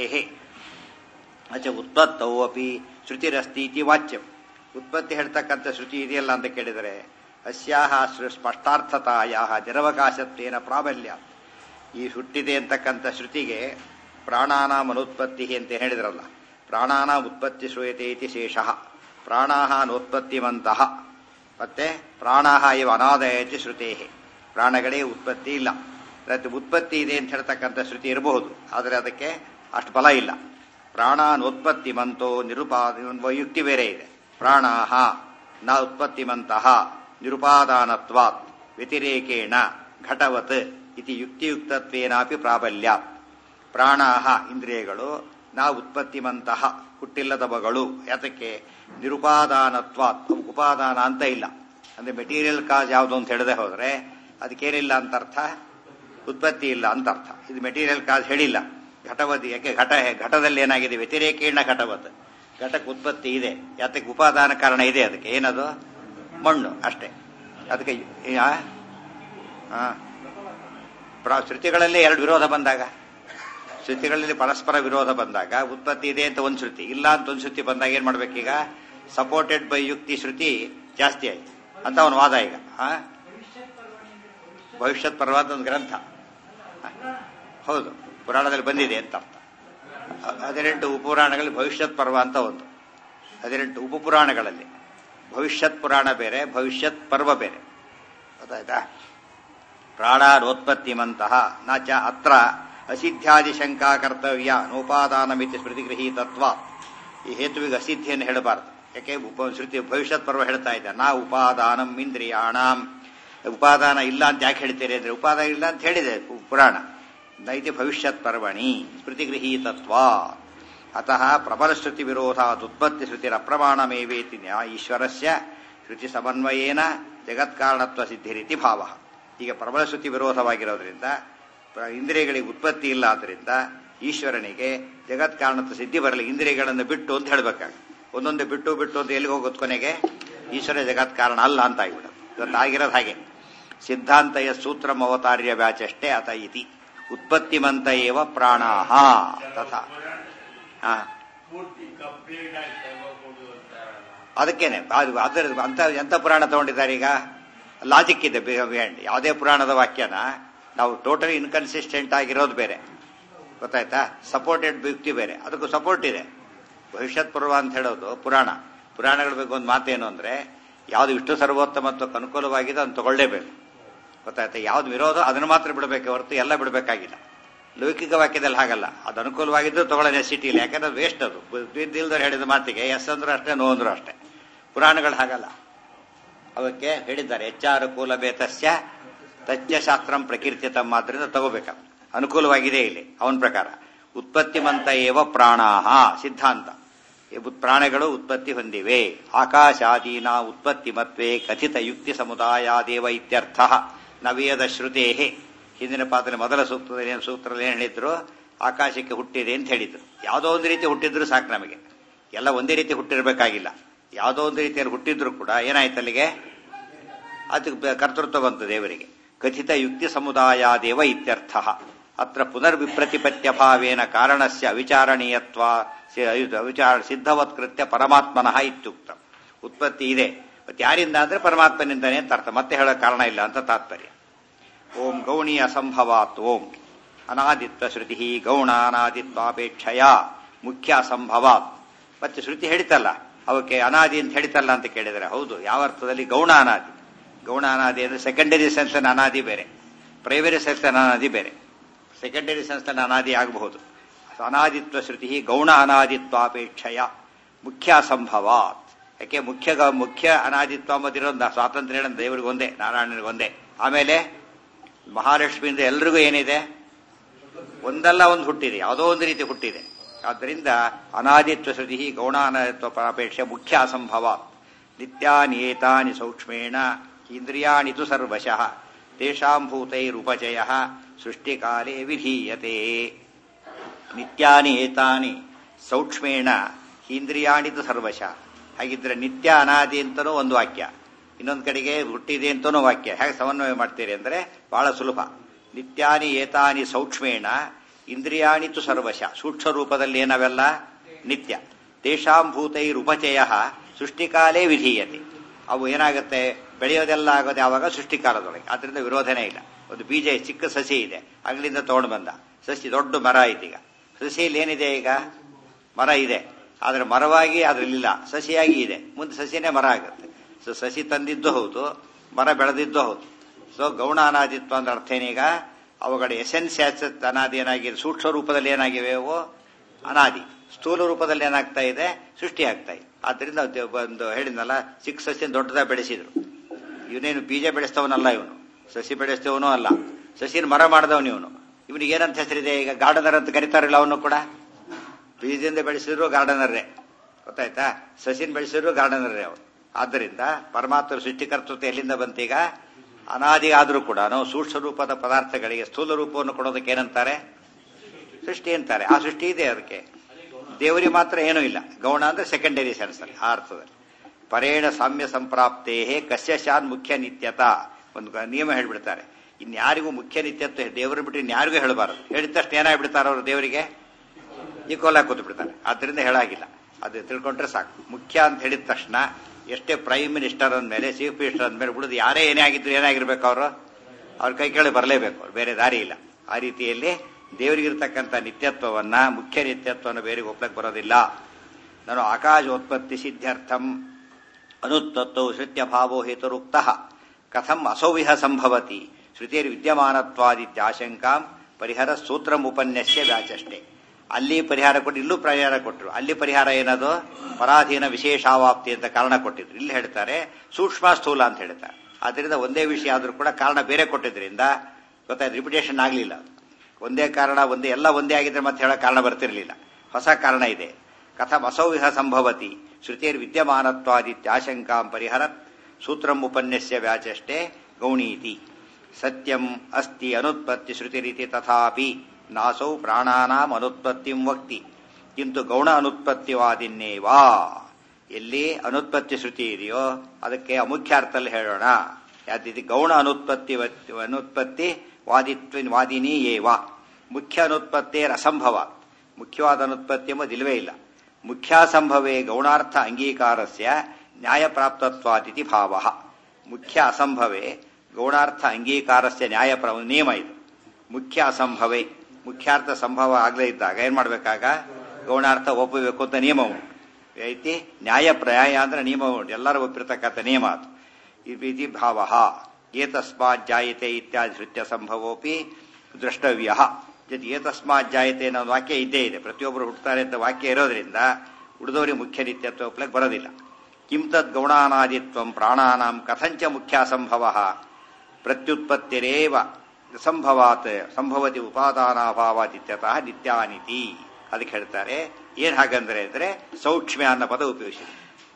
ಅಚ ಉತ್ಪತ್ತವು ಅಪಿ ಶ್ರುತಿರಸ್ತಿ ಇತಿ ವಾಚ್ಯಂ ಉತ್ಪತ್ತಿ ಹೇಳ್ತಕ್ಕಂಥ ಶ್ರುತಿ ಇದೆಯಲ್ಲ ಅಂತ ಕೇಳಿದರೆ ಅಸ್ಯಾಹ ಸ್ಪಷ್ಟಾರ್ಥತಾಯ ನಿರವಕಾಶತ್ವೇನ ಪ್ರಾಬಲ್ಯ ಈ ಹುಟ್ಟಿದೆ ಅಂತಕ್ಕಂಥ ಶ್ರುತಿಗೆ ಪ್ರಾಣಾನಾಮ ಅನುತ್ಪತ್ತಿ ಅಂತ ಹೇಳಿದ್ರಲ್ಲ ಪ್ರಾಣಾನಾಮ ಉತ್ಪತ್ತಿ ಶ್ರೂಯತೆ ಇತಿ ಶೇಷಃ ಪ್ರಾಣಾಹ ನೋತ್ಪತ್ತಿಮಂತಹ ಮತ್ತೆ ಪ್ರಾಣಾಹ ಇವ ಅನಾದಯತಿ ಶ್ರುತೇ ಪ್ರಾಣಗಳೇ ಉತ್ಪತ್ತಿ ಇಲ್ಲ ಅದಕ್ಕೆ ಉತ್ಪತ್ತಿ ಇದೆ ಅಂತ ಹೇಳ್ತಕ್ಕಂಥ ಶ್ರುತಿ ಇರಬಹುದು ಆದರೆ ಅದಕ್ಕೆ ಅಷ್ಟು ಬಲ ಇಲ್ಲ ಪ್ರಾಣಾನೋತ್ಪತ್ತಿಮಂತೋ ನಿರುಪಾದ ಯುಕ್ತಿ ಬೇರೆ ಇದೆ ಪ್ರಾಣಾಹ ನ ಉತ್ಪತ್ತಿಮಂತಹ ನಿರುಪಾದಾನತ್ವಾತ್ ವ್ಯತಿರೇಕೇಣ ಘಟವತ್ ಇತಿ ಯುಕ್ತಿಯುಕ್ತತ್ವೇನಾಪಿ ಪ್ರಾಬಲ್ಯಾತ್ ಪ್ರಾಣಾಹ ಇಂದ್ರಿಯಗಳು ನಾ ಉತ್ಪತ್ತಿಮಂತಹ ಹುಟ್ಟಿಲ್ಲದವಗಳು ಯಾತಕ್ಕೆ ನಿರುಪಾದಾನತ್ವಾತ್ ಅವಕ್ಕೆ ಉಪಾದಾನ ಅಂತ ಇಲ್ಲ ಅಂದ್ರೆ ಮೆಟೀರಿಯಲ್ ಕಾಸ್ ಯಾವುದು ಅಂತ ಹೇಳದೆ ಹೋದ್ರೆ ಅದಕ್ಕೇನಿಲ್ಲ ಅಂತ ಅರ್ಥ ಉತ್ಪತ್ತಿ ಇಲ್ಲ ಅಂತ ಅರ್ಥ ಇದು ಮೆಟೀರಿಯಲ್ ಕಾಸ್ ಹೇಳಿಲ್ಲ ಘಟವತಿ ಯಾಕೆ ಘಟ ಘಟದಲ್ಲಿ ಏನಾಗಿದೆ ವ್ಯತಿರೇಕೀರ್ಣ ಘಟವತ್ ಘಟಕ್ಕೆ ಉತ್ಪತ್ತಿ ಇದೆ ಯಾತಕ್ಕೆ ಉಪಾದಾನ ಕಾರಣ ಇದೆ ಅದಕ್ಕೆ ಏನದು ಮಣ್ಣು ಅಷ್ಟೇ ಅದಕ್ಕೆ ಆ? ಆ. ಪ್ರ- ಶ್ರುತಿಗಳಲ್ಲಿ ಎರಡು ವಿರೋಧ ಬಂದಾಗ ಶ್ರುತಿಗಳಲ್ಲಿ ಪರಸ್ಪರ ವಿರೋಧ ಬಂದಾಗ ಉತ್ಪತ್ತಿ ಇದೆ ಅಂತ ಒಂದು ಶ್ರುತಿ ಇಲ್ಲ ಅಂತ ಒಂದು ಶ್ರುತಿ ಬಂದಾಗ ಏನ್ ಮಾಡ್ಬೇಕೀಗ ಸಪೋರ್ಟೆಡ್ ಬೈ ಯುಕ್ತಿ ಶ್ರುತಿ ಜಾಸ್ತಿ ಆಯ್ತು ಅಂತ ಅವನ ವಾದ ಈಗ ಆ? ಭವಿಷ್ಯತ್ ಪರ್ವತ ಒಂದು ಗ್ರಂಥ ಆ, ಹೌದು ಪುರಾಣದಲ್ಲಿ ಬಂದಿದೆ ಅಂತ ಅರ್ಥ ಅ- ಹದಿನೆಂಟು ಉಪಪುರಾಣಗಳಲ್ಲಿ ಭವಿಷ್ಯತ್ ಪರ್ವ ಅಂತ ಒಂದು ಹದಿನೆಂಟು ಉಪಪುರಾಣಗಳಲ್ಲಿ ಭವಿಷ್ಯತ್ ಪುರಾಣ ಬೇರೆ ಭವಿಷ್ಯತ್ ಪರ್ವ ಬೇರೆ ಗೊತ್ತಾಯ್ತಾ ಪ್ರಾಣಾರೋತ್ಪತ್ತಿಮಂತಹ ನ ಚ ಅತ್ರ ಅಸಿದ್ಧ್ಯಾದಿ ಶಂಕಾ ಕರ್ತವ್ಯ ನೋಪಾದಾನಮಿತಿ ಸ್ಮೃತಿಗೃಹೀತತ್ವ ಈ ಹೇತುವಿಗೆ ಅಸಿದ್ಧಿಯನ್ನು ಹೇಳಬಾರದು ಯಾಕೆ ಉಪ ಶ್ರುತಿ ಭವಿಷ್ಯತ್ ಪರ್ವ ಹೇಳ್ತಾ ಇದ್ದ ನಾ ಉಪಾದಾನಂ ಇಂದ್ರಿಯಾಣಾಂ ಉಪಾದಾನ ಇಲ್ಲ ಅಂತ ಯಾಕೆ ಹೇಳ್ತೀರಿ ಅಂದ್ರೆ ಉಪಾದಾನ ಇಲ್ಲ ಅಂತ ಹೇಳಿದೆ ಪು- ಪುರಾಣ ನೈತಿ ಭವಿಷ್ಯತ್ ಪರ್ವಣಿ ಸ್ಮೃತಿಗೃಹೀತತ್ವ ಅತಃ ಪ್ರಬಲ ಶ್ರುತಿ ವಿರೋಧ ಉತ್ಪತ್ತಿ ಶ್ರುತಿರ ಅಪ್ರಮಾಣಮೇವೇತಿ ನ್ಯಾ- ಈಶ್ವರಸ್ಯ ಶ್ರುತಿ ಸಮನ್ವಯೇನ ಜಗತ್ಕಾರಣತ್ವ ಸಿದ್ಧಿ ರೀತಿ ಭಾವ ಈಗ ಪ್ರಬಲ ಶ್ರುತಿ ವಿರೋಧವಾಗಿರೋದ್ರಿಂದ ಪ್ರ- ಇಂದ್ರಿಯಗಳಿಗೆ ಉತ್ಪತ್ತಿ ಇಲ್ಲ ಆದ್ರಿಂದ ಈಶ್ವರನಿಗೆ ಜಗತ್ ಕಾರಣತ್ವ ಸಿದ್ಧಿ ಬರಲಿ ಇಂದ್ರಿಯಗಳನ್ನು ಬಿಟ್ಟು ಅಂತ ಹೇಳ್ಬೇಕಾಗ ಒಂದೊಂದು ಬಿಟ್ಟು ಬಿಟ್ಟು ಅಂತ ಎಲ್ಲಿಗೆ ಹೋಗೋದು ಕೊನೆಗೆ ಈಶ್ವರ ಜಗತ್ ಕಾರಣ ಅಲ್ಲ ಅಂತ ಆಗ್ಬಿಡೋದು ಇವತ್ತು ಆಗಿರೋದು ಹಾಗೆ ಸಿದ್ಧಾಂತಯ ಸೂತ್ರಂ ಅವತಾರ್ಯ ವ್ಯಾಚಷ್ಟೇ ಅತ ಇತಿ ಉತ್ಪತ್ತಿಮಂತ ಏವ ಪ್ರಾಣಾಹ ತಥಾ ಹಾ ಪೂರ್ತಿ ಕಂಪ್ಲೀಟ್ ಆಗಿ ತೆಗೆದುಕೊಂಡು ಅಂತಾರಲ್ಲ ಅದಕ್ಕೇನೆ ಅದು- ಅದರ ಅಂತ ಎಂತ ಪುರಾಣ ತಗೊಂಡಿದ್ದಾರೆ ಈಗ ಲಾಜಿಕ್ ಇದೆ ಬಿಹೈಂಡ್ ಯಾವುದೇ ಪುರಾಣದ ವಾಕ್ಯನ ನಾವು ಟೋಟಲಿ ಇನ್ಕನ್ಸಿಸ್ಟೆಂಟ್ ಆಗಿರೋದು ಬೇರೆ ಗೊತ್ತಾಯ್ತಾ ಸಪೋರ್ಟೆಡ್ ಯುಕ್ತಿ ಬೇರೆ ಅದಕ್ಕೂ ಸಪೋರ್ಟ್ ಇದೆ ಭವಿಷ್ಯತ್ ಪೂರ್ವ ಅಂತ ಹೇಳೋದು ಪುರಾಣ ಪುರಾಣಗಳ ಬಗ್ಗೆ ಒಂದು ಮಾತೇನು ಅಂದ್ರೆ ಯಾವ್ದು ವಿಷ್ಣು ಸರ್ವೋತ್ತಮತ್ವಕ್ಕೆ ಅನುಕೂಲವಾಗಿದೆ ಅದನ್ನು ತಗೊಳ್ಳೇಬೇಕು ಗೊತ್ತಾಯ್ತಾ ಯಾವ್ದು ವಿರೋಧ ಅದನ್ನು ಮಾತ್ರ ಬಿಡಬೇಕೆ ಹೊರತು ಎಲ್ಲ ಬಿಡಬೇಕಾಗಿಲ್ಲ ಲೌಕಿಕ ವಾಕ್ಯದಲ್ಲಿ ಹಾಗಲ್ಲ ಅದು ಅನುಕೂಲವಾಗಿದ್ದು ತಗೊಳ್ಳೋ ನೆಸಿಟಿ ಇಲ್ಲ ಯಾಕಂದ್ರೆ ಅದು ವೇಸ್ಟ್ ಅದು ಇಲ್ದವ್ರು ಹೇಳಿದ ಮಾತಿಗೆ ಎಸ್ ಅಂದ್ರೂ ಅಷ್ಟೇ ನೋ ಅಂದ್ರೂ ಅಷ್ಟೇ ಪುರಾಣಗಳು ಹಾಗಲ್ಲ ಅವಕ್ಕೆ ಹೇಳಿದ್ದಾರೆ ಎಚ್ಚಾರು ಕೂಲ ಬೇತಸ್ಯ ತಜ್ಜ ಶಾಸ್ತ್ರಂ ಪ್ರಕೀರ್ತಿತಮ್ಮ ಆದ್ರಿಂದ ತಗೋಬೇಕ ಅನುಕೂಲವಾಗಿದೆ ಇಲ್ಲಿ ಅವನ ಪ್ರಕಾರ ಉತ್ಪತ್ತಿಮಂತ ಏವ ಪ್ರಾಣಾಹ ಸಿದ್ಧಾಂತ ಈ ಉತ್- ಪ್ರಾಣಿಗಳು ಉತ್ಪತ್ತಿ ಹೊಂದಿವೆ ಆಕಾಶಾದೀನ ಉತ್ಪತ್ತಿ ಮತ್ವೇ ಕಥಿತ ಯುಕ್ತಿ ಸಮುದಾಯಾದೇವ ಇತ್ಯರ್ಥ ನವೇದ ಶ್ರುತೇ ಹಿಂದಿನ ಪಾತ್ರ ಮೊದಲ ಸೂಕ್ತದಲ್ಲಿ ಏನು ಸೂತ್ರದಲ್ಲಿ ಏನು ಹೇಳಿದ್ರು ಆಕಾಶಕ್ಕೆ ಹುಟ್ಟಿದೆ ಅಂತ ಹೇಳಿದ್ರು ಯಾವುದೋ ಒಂದು ರೀತಿ ಹುಟ್ಟಿದ್ರು ಸಾಕು ನಮಗೆ ಎಲ್ಲ ಒಂದೇ ರೀತಿ ಹುಟ್ಟಿರ್ಬೇಕಾಗಿಲ್ಲ ಯಾವುದೋ ಒಂದು ರೀತಿಯಲ್ಲಿ ಹುಟ್ಟಿದ್ರು ಕೂಡ ಏನಾಯ್ತು ಅಲ್ಲಿಗೆ ಅದಕ್ಕೆ ಬ- ಕರ್ತೃತ್ವ ಬಂತು ದೇವರಿಗೆ ಕಥಿತ ಯುಕ್ತಿ ಸಮುದಾಯಾದೇವ ಇತ್ಯರ್ಥ ಅತ್ರ ಪುನರ್ವಿಪ್ರತಿಪತ್ಯ ಭಾವೇನ ಕಾರಣಸ್ಯ ಅವಿಚಾರಣೀಯತ್ವ ಸಿ- ಇದು ಅವಿಚಾರ ಸಿದ್ಧವತ್ಕೃತ್ಯ ಪರಮಾತ್ಮನಃ ಇತ್ಯುಕ್ತ ಉತ್ಪತ್ತಿ ಇದೆ ಮತ್ತೆ ಯಾರಿಂದ ಅಂದ್ರೆ ಪರಮಾತ್ಮನಿಂದನೇ ಅಂತ ಅರ್ಥ ಮತ್ತೆ ಹೇಳೋ ಕಾರಣ ಇಲ್ಲ ಅಂತ ತಾತ್ಪರ್ಯ ಓಂ ಗೌಣಿ ಅಸಂಭವಾತ್ ಓಂ ಅನಾದಿತ್ವ ಶ್ರುತಿ ಗೌಣ ಅನಾದಿತ್ವಾಪೇಕ್ಷಯ ಮುಖ್ಯ ಅಸಂಭವಾತ್ ಮತ್ತೆ ಶ್ರುತಿ ಹೇಳಿತಲ್ಲ ಅವಕ್ಕೆ ಅನಾದಿ ಅಂತ ಹೇಳಿತಲ್ಲ ಅಂತ ಕೇಳಿದರೆ ಹೌದು ಯಾವ ಅರ್ಥದಲ್ಲಿ ಗೌಣ ಅನಾದಿ ಗೌಣ ಅನಾದಿ ಅಂದ್ರೆ ಸೆಕೆಂಡರಿ ಸೆನ್ಸ್ ಅನಾದಿ ಬೇರೆ ಪ್ರೈಮರಿ ಸೆನ್ಸ್ ಅನಾದಿ ಬೇರೆ ಸೆಕೆಂಡರಿ ಸೆನ್ಸ್ ಅನಾದಿ ಆಗಬಹುದು ಅನಾದಿತ್ವ ಶ್ರುತಿ ಗೌಣ ಅನಾದಿತ್ವಾಪೇಕ್ಷಯ ಮುಖ್ಯ ಅಸಂಭವಾತ್ ಯಾಕೆ ಮುಖ್ಯ ಗ- ಮುಖ್ಯ ಅನಾದಿತ್ವ ಅಂಬದಿರೋದು ಸ್ವಾತಂತ್ರ್ಯ ಹೇಳೋದು ದೇವರಿಗೆ ಒಂದೇ ನಾರಾಯಣನಿಗೆ ಒಂದೇ ಆಮೇಲೆ ಮಹಾಲಕ್ಷ್ಮಿಯಿಂದ ಎಲ್ರಿಗೂ ಏನಿದೆ ಒಂದಲ್ಲ ಒಂದು ಹುಟ್ಟಿದೆ ಯಾವುದೋ ಒಂದು ರೀತಿ ಹುಟ್ಟಿದೆ ಆದ್ದರಿಂದ ಅನಾದಿತ್ವ ಶ್ರುತಿ ಗೌಣಾನಾದಿತ್ವ ಅಪೇಕ್ಷೆ ಮುಖ್ಯ ಅಸಂಭವ ನಿತ್ಯಾನಿ ಏತಾನಿ ಸೂಕ್ಷ್ಮೇಣ ಇಂದ್ರಿಯಾಣಿ ತು ಸರ್ವಶಃ ತೇಷಾಂ ಭೂತೈರುಪಚಯ ಸೃಷ್ಟಿಕಾಲೇ ವಿಧೀಯತೆ ನಿತ್ಯಾನಿ ಏತಾನಿ ಸೌಕ್ಷ್ಮೇಣ ಇಂದ್ರಿಯಾಣಿ ತು ಸರ್ವಶಃ ಹಾಗಿದ್ರೆ ನಿತ್ಯ ಅನಾದಿ ಅಂತನೂ ಒಂದು ವಾಕ್ಯ ಇನ್ನೊಂದು ಕಡೆಗೆ ಹುಟ್ಟಿದೆ ಅಂತನೂ ವಾಕ್ಯ ಹೇಗೆ ಸಮನ್ವಯ ಮಾಡ್ತೀರಿ ಅಂದ್ರೆ ಬಹಳ ಸುಲಭ ನಿತ್ಯಾನಿ ಏತಾನಿ ಸೌಕ್ಷ್ಮೇಣ ಇಂದ್ರಿಯಾಣಿ ತು ಸರ್ವಶ ಸೂಕ್ಷ್ಮ ರೂಪದಲ್ಲಿ ಏನವೆಲ್ಲ ನಿತ್ಯ ತೇಷಾಂ ಭೂತೈರುಪಚಯ ಸೃಷ್ಟಿಕಾಲೇ ವಿಧೀಯತೆ ಅವು ಏನಾಗುತ್ತೆ ಬೆಳೆಯೋದೆಲ್ಲ ಆಗೋದು ಯಾವಾಗ ಸೃಷ್ಟಿಕಾಲದೊಳಗೆ ಆದ್ರಿಂದ ವಿರೋಧನೇ ಇಲ್ಲ ಒಂದು ಬೀಜ ಚಿಕ್ಕ ಸಸಿ ಇದೆ ಅಲ್ಲಿಂದ ತಗೊಂಡು ಬಂದ ಸಸಿ ದೊಡ್ಡ ಮರ ಆಯ್ತು ಈಗ ಸಸಿಯಲ್ಲಿ ಏನಿದೆ ಈಗ ಮರ ಇದೆ ಆದ್ರೆ ಮರವಾಗಿ ಅದ್ರಲ್ಲಿಲ್ಲ ಸಸಿಯಾಗಿ ಇದೆ ಮುಂದೆ ಸಸಿನೇ ಮರ ಆಗುತ್ತೆ ಸೊ ಸಸಿ ತಂದಿದ್ದು ಹೌದು ಮರ ಬೆಳೆದಿದ್ದು ಹೌದು ಸೊ ಗೌಣ ಅನಾದಿತ್ವ ಅಂದ್ರೆ ಅರ್ಥ ಏನೀಗ ಅವುಗಳ ಎಸೆನ್ಸ್ ಅನಾದಿ ಏನಾಗಿದೆ ಸೂಕ್ಷ್ಮ ರೂಪದಲ್ಲಿ ಏನಾಗಿವೆ ಅವು ಅನಾದಿ ಸ್ಥೂಲ ರೂಪದಲ್ಲಿ ಏನಾಗ್ತಾ ಇದೆ ಸೃಷ್ಟಿ ಆಗ್ತಾ ಇದೆ ಆದ್ರಿಂದ ಅದು ಒಂದು ಹೇಳಿದ್ನಲ್ಲ ಚಿಕ್ಕ ಸಸ್ಯ ದೊಡ್ಡದಾಗಿ ಬೆಳೆಸಿದ್ರು ಇವನೇನು ಬೀಜ ಬೆಳೆಸ್ತವನಲ್ಲ ಇವನು ಸಸಿ ಬೆಳೆಸ್ತವನೂ ಅಲ್ಲ ಸಸಿನ ಮರ ಮಾಡಿದವನು ಇವನು ಇವನಿಗೆ ಏನಂತ ಹೆಸರಿದೆ ಈಗ ಗಾರ್ಡನರ್ ಅಂತ ಕರಿತಾರಲ್ಲ ಅವನು ಕೂಡ ಬೀಜದಿಂದ ಬೆಳೆಸಿದ್ರು ಗಾರ್ಡನರ್ರೇ ಗೊತ್ತಾಯ್ತಾ ಸಸಿನ ಬೆಳೆಸಿದ್ರು ಗಾರ್ಡನರ್ರೇ ಅವನು ಆದ್ದರಿಂದ ಪರಮಾತ್ಮ ಸೃಷ್ಟಿಕರ್ತೃತ್ವ ಎಲ್ಲಿಂದ ಬಂತೀಗ ಅನಾದಿ ಆದರೂ ಕೂಡ ನಾವು ಸೂಕ್ಷ್ಮ ರೂಪದ ಪದಾರ್ಥಗಳಿಗೆ ಸ್ಥೂಲ ರೂಪವನ್ನು ಕೊಡೋದಕ್ಕೆ ಏನಂತಾರೆ ಸೃಷ್ಟಿ ಅಂತಾರೆ ಆ ಸೃಷ್ಟಿ ಇದೆ ಅದಕ್ಕೆ ದೇವರಿಗೆ ಮಾತ್ರ ಏನೂ ಇಲ್ಲ ಗೌಣ ಅಂದ್ರೆ ಸೆಕೆಂಡರಿ ಸೆನ್ಸ್ ಅಲ್ಲಿ ಆ ಅರ್ಥದಲ್ಲಿ ಪರೇಣ ಸಾಮ್ಯ ಸಂಪ್ರಾಪ್ತೇ ಕಸ್ಯ ಶಾನ್ ಮುಖ್ಯ ನಿತ್ಯತ ಒಂದು ಗ- ನಿಯಮ ಹೇಳ್ಬಿಡ್ತಾರೆ ಇನ್ಯಾರಿಗೂ ಮುಖ್ಯ ನಿತ್ಯತ್ವ ದೇವರು ಬಿಟ್ಟು ಇನ್ಯಾರಿಗೂ ಹೇಳಬಾರದು ಹೇಳಿದ ತಕ್ಷಣ ಏನಾಗ್ಬಿಡ್ತಾರೆ ಅವರು ದೇವರಿಗೆ ಈಕ್ವಲ್ ಆಗಿ ಕೂತು ಬಿಡ್ತಾರೆ ಆದ್ರಿಂದ ಹೇಳಾಗಿಲ್ಲ ಅದು ತಿಳ್ಕೊಂಡ್ರೆ ಸಾಕು ಮುಖ್ಯ ಅಂತ ಹೇಳಿದ ತಕ್ಷಣ ಎಷ್ಟೇ ಪ್ರೈಮ್ ಮಿನಿಸ್ಟರ್ ಅಂದ್ಮೇಲೆ ಚೀಫ್ ಮಿನಿಸ್ಟರ್ ಅಂದ್ಮೇಲೆ ಬಿಡುದು ಯಾರೇ ಏನೇ ಆಗಿದ್ರು ಏನಾಗಿರ್ಬೇಕು ಅವರು ಅವ್ರ ಕೈ ಕೆಳಗೆ ಬರಲೇಬೇಕು ಅವ್ರು ಬೇರೆ ದಾರಿ ಇಲ್ಲ ಆ ರೀತಿಯಲ್ಲಿ ದೇವರಿಗಿರ್ತಕ್ಕಂಥ ನಿತ್ಯತ್ವವನ್ನ ಮುಖ್ಯ ನಿತ್ಯತ್ವವನ್ನು ಬೇರೆ ಒಪ್ಲಕ್ಕೆ ಬರೋದಿಲ್ಲ ನಾನು ಆಕಾಶೋತ್ಪತ್ತಿ ಸಿದ್ಧಾರ್ಥಂ ಅನುತ್ವತ್ತೌ ಶ್ರುತ್ಯ ಭಾವೋ ಹೇತುರುಕ್ತ ಕಥಂ ಅಸೌವಿಹ ಸಂಭವತಿ ಶ್ರುತಿಯರ್ ವಿದ್ಯಮಾನತ್ವಾದಿತ್ಯಾಶಂಕಾಂ ಪರಿಹಾರ ಸೂತ್ರಂ ಉಪನ್ಯಸ್ಯ ವ್ಯಾಚಷ್ಟೆ ಅಲ್ಲಿ ಪರಿಹಾರ ಕೊಟ್ಟು ಇಲ್ಲೂ ಪರಿಹಾರ ಕೊಟ್ಟರು ಅಲ್ಲಿ ಪರಿಹಾರ ಏನದು ಪರಾಧೀನ ವಿಶೇಷಾವಾಪ್ತಿ ಅಂತ ಕಾರಣ ಕೊಟ್ಟಿದ್ರು ಇಲ್ಲಿ ಹೇಳ್ತಾರೆ ಸೂಕ್ಷ್ಮ ಸ್ಥೂಲ ಅಂತ ಹೇಳ್ತಾರೆ ಆದ್ರಿಂದ ಒಂದೇ ವಿಷಯ ಆದ್ರೂ ಕೂಡ ಕಾರಣ ಬೇರೆ ಕೊಟ್ಟಿದ್ರಿಂದ ಗೊತ್ತಾಯ್ತು ರಿಪಿಟೇಷನ್ ಆಗಲಿಲ್ಲ ಒಂದೇ ಕಾರಣ ಒಂದೇ ಎಲ್ಲ ಒಂದೇ ಆಗಿದ್ರೆ ಮತ್ತೆ ಹೇಳೋ ಕಾರಣ ಬರ್ತಿರ್ಲಿಲ್ಲ ಹೊಸ ಕಾರಣ ಇದೆ ಕಥಂ ಅಸೌವಿಹ ಸಂಭವತಿ ಶ್ರುತಿಯರ್ ವಿದ್ಯಮಾನತ್ವಾದಿತ್ಯಾಶಂಕಾಂ ಪರಿಹರತ್ ಸೂತ್ರಂ ಉಪನ್ಯಸ್ಯ ವ್ಯಾಚಷ್ಟೇ ಗೌಣೀತಿ ಸತ್ಯಂ ಅಸ್ತಿ ಅನುತ್ಪತ್ತಿ ಶ್ರುತಿರೀತಿ ತಥಾಪಿ ನಾಸೌ ಪ್ರಾಣಾನಾಂ ಅನುತ್ಪತ್ತಿಂ ವಕ್ತಿ ಕಿಂತು ಗೌಣ ಅನುತ್ಪತ್ತಿವಾದಿನ್ನೇವಾ ಎಲ್ಲಿ ಅನುತ್ಪತ್ತಿ ಶ್ರುತಿ ಇದೆಯೋ ಅದಕ್ಕೆ ಅಮುಖ್ಯಾರ್ಥದಲ್ಲಿ ಹೇಳೋಣ ಯಾವ್ದಿದೆ ಗೌಣ ಅನುತ್ಪತ್ತಿ ವತ್- ಅನುತ್ಪತ್ತಿ ವಾದಿತ್ವ ವಾದಿನಿ ಏವ ಮುಖ್ಯ ಅನುತ್ಪತ್ತಿ ರಸಂಭವ ಮುಖ್ಯವಾದ ಅನುತ್ಪತ್ತಿ ಎಂಬುದಿಲ್ವೇ ಇಲ್ಲ ಮುಖ್ಯಾಸಂಭವೇ ಗೌಣಾರ್ಥ ಅಂಗೀಕಾರಸ್ಯ ನ್ಯಾಯಪ್ರಾಪ್ತತ್ವಾದಿತಿ ಭಾವ ಮುಖ್ಯ ಅಸಂಭವೇ ಗೌಣಾರ್ಥ ಅಂಗೀಕಾರಸ್ಯ ನ್ಯಾಯ ಪ್ರ- ನಿಯಮ ಇದು ಮುಖ್ಯ ಅಸಂಭವೇ ಮುಖ್ಯಾರ್ಥ ಸಂಭವ ಆಗಲೇ ಇದ್ದಾಗ ಏನ್ ಮಾಡ್ಬೇಕಾಗ ಗೌಣಾರ್ಥ ಒಪ್ಪಬೇಕು ಅಂತ ನಿಯಮ ಉಂಟು ಐತಿ ನ್ಯಾಯ ನ್ಯಾಯ ಅಂದ್ರೆ ನಿಯಮ ಉಂಟು ಎಲ್ಲರೂ ಒಪ್ಪಿರ್ತಕ್ಕಂಥ ನಿಯಮ ಅದು ಈ ರೀತಿ ಭಾವ ಏತಸ್ಮಾತ್ ಜಾಯತೆ ಇತ್ಯಾದಿ ಶ್ರುತ್ಯ ಸಂಭವೋಪಿ ದ್ರಷ್ಟವ್ಯ ಜೊತೆ ಏತಸ್ಮಾತ್ ಜಾಯತೆ ಅನ್ನೋ ವಾಕ್ಯ ಇದ್ದೇ ಇದೆ ಪ್ರತಿಯೊಬ್ಬರು ಹುಟ್ಟುತ್ತಾರೆ ಅಂತ ವಾಕ್ಯ ಇರೋದ್ರಿಂದ ಉಳಿದವರಿಗೆ ಮುಖ್ಯ ನಿತ್ಯತ್ವ ಒಪ್ಲಕ್ಕೆ ಬರೋದಿಲ್ಲ ಕಿಂ ತದ್ ಗೌಣಾನಾದಿತ್ವಂ ಪ್ರಾಣಾನಾಂ ಕಥಂಚ ಮುಖ್ಯ ಸಂಭವ ಪ್ರತ್ಯುತ್ಪತ್ತಿರೇವ ಸಂಭವಾತ್ ಸಂಭವತಿ ಉಪಾದಾನಾಭಾವಾದಿತ್ಯತಃ ನಿತ್ಯಾನಿತಿ ಅದಕ್ಕೆ ಹೇಳ್ತಾರೆ ಏನ್ ಹಾಗಂದ್ರೆ ಅಂದ್ರೆ ಸೌಕ್ಷ್ಮ್ಯ ಅನ್ನೋ ಪದ ಉಪಯೋಗಿಸಿ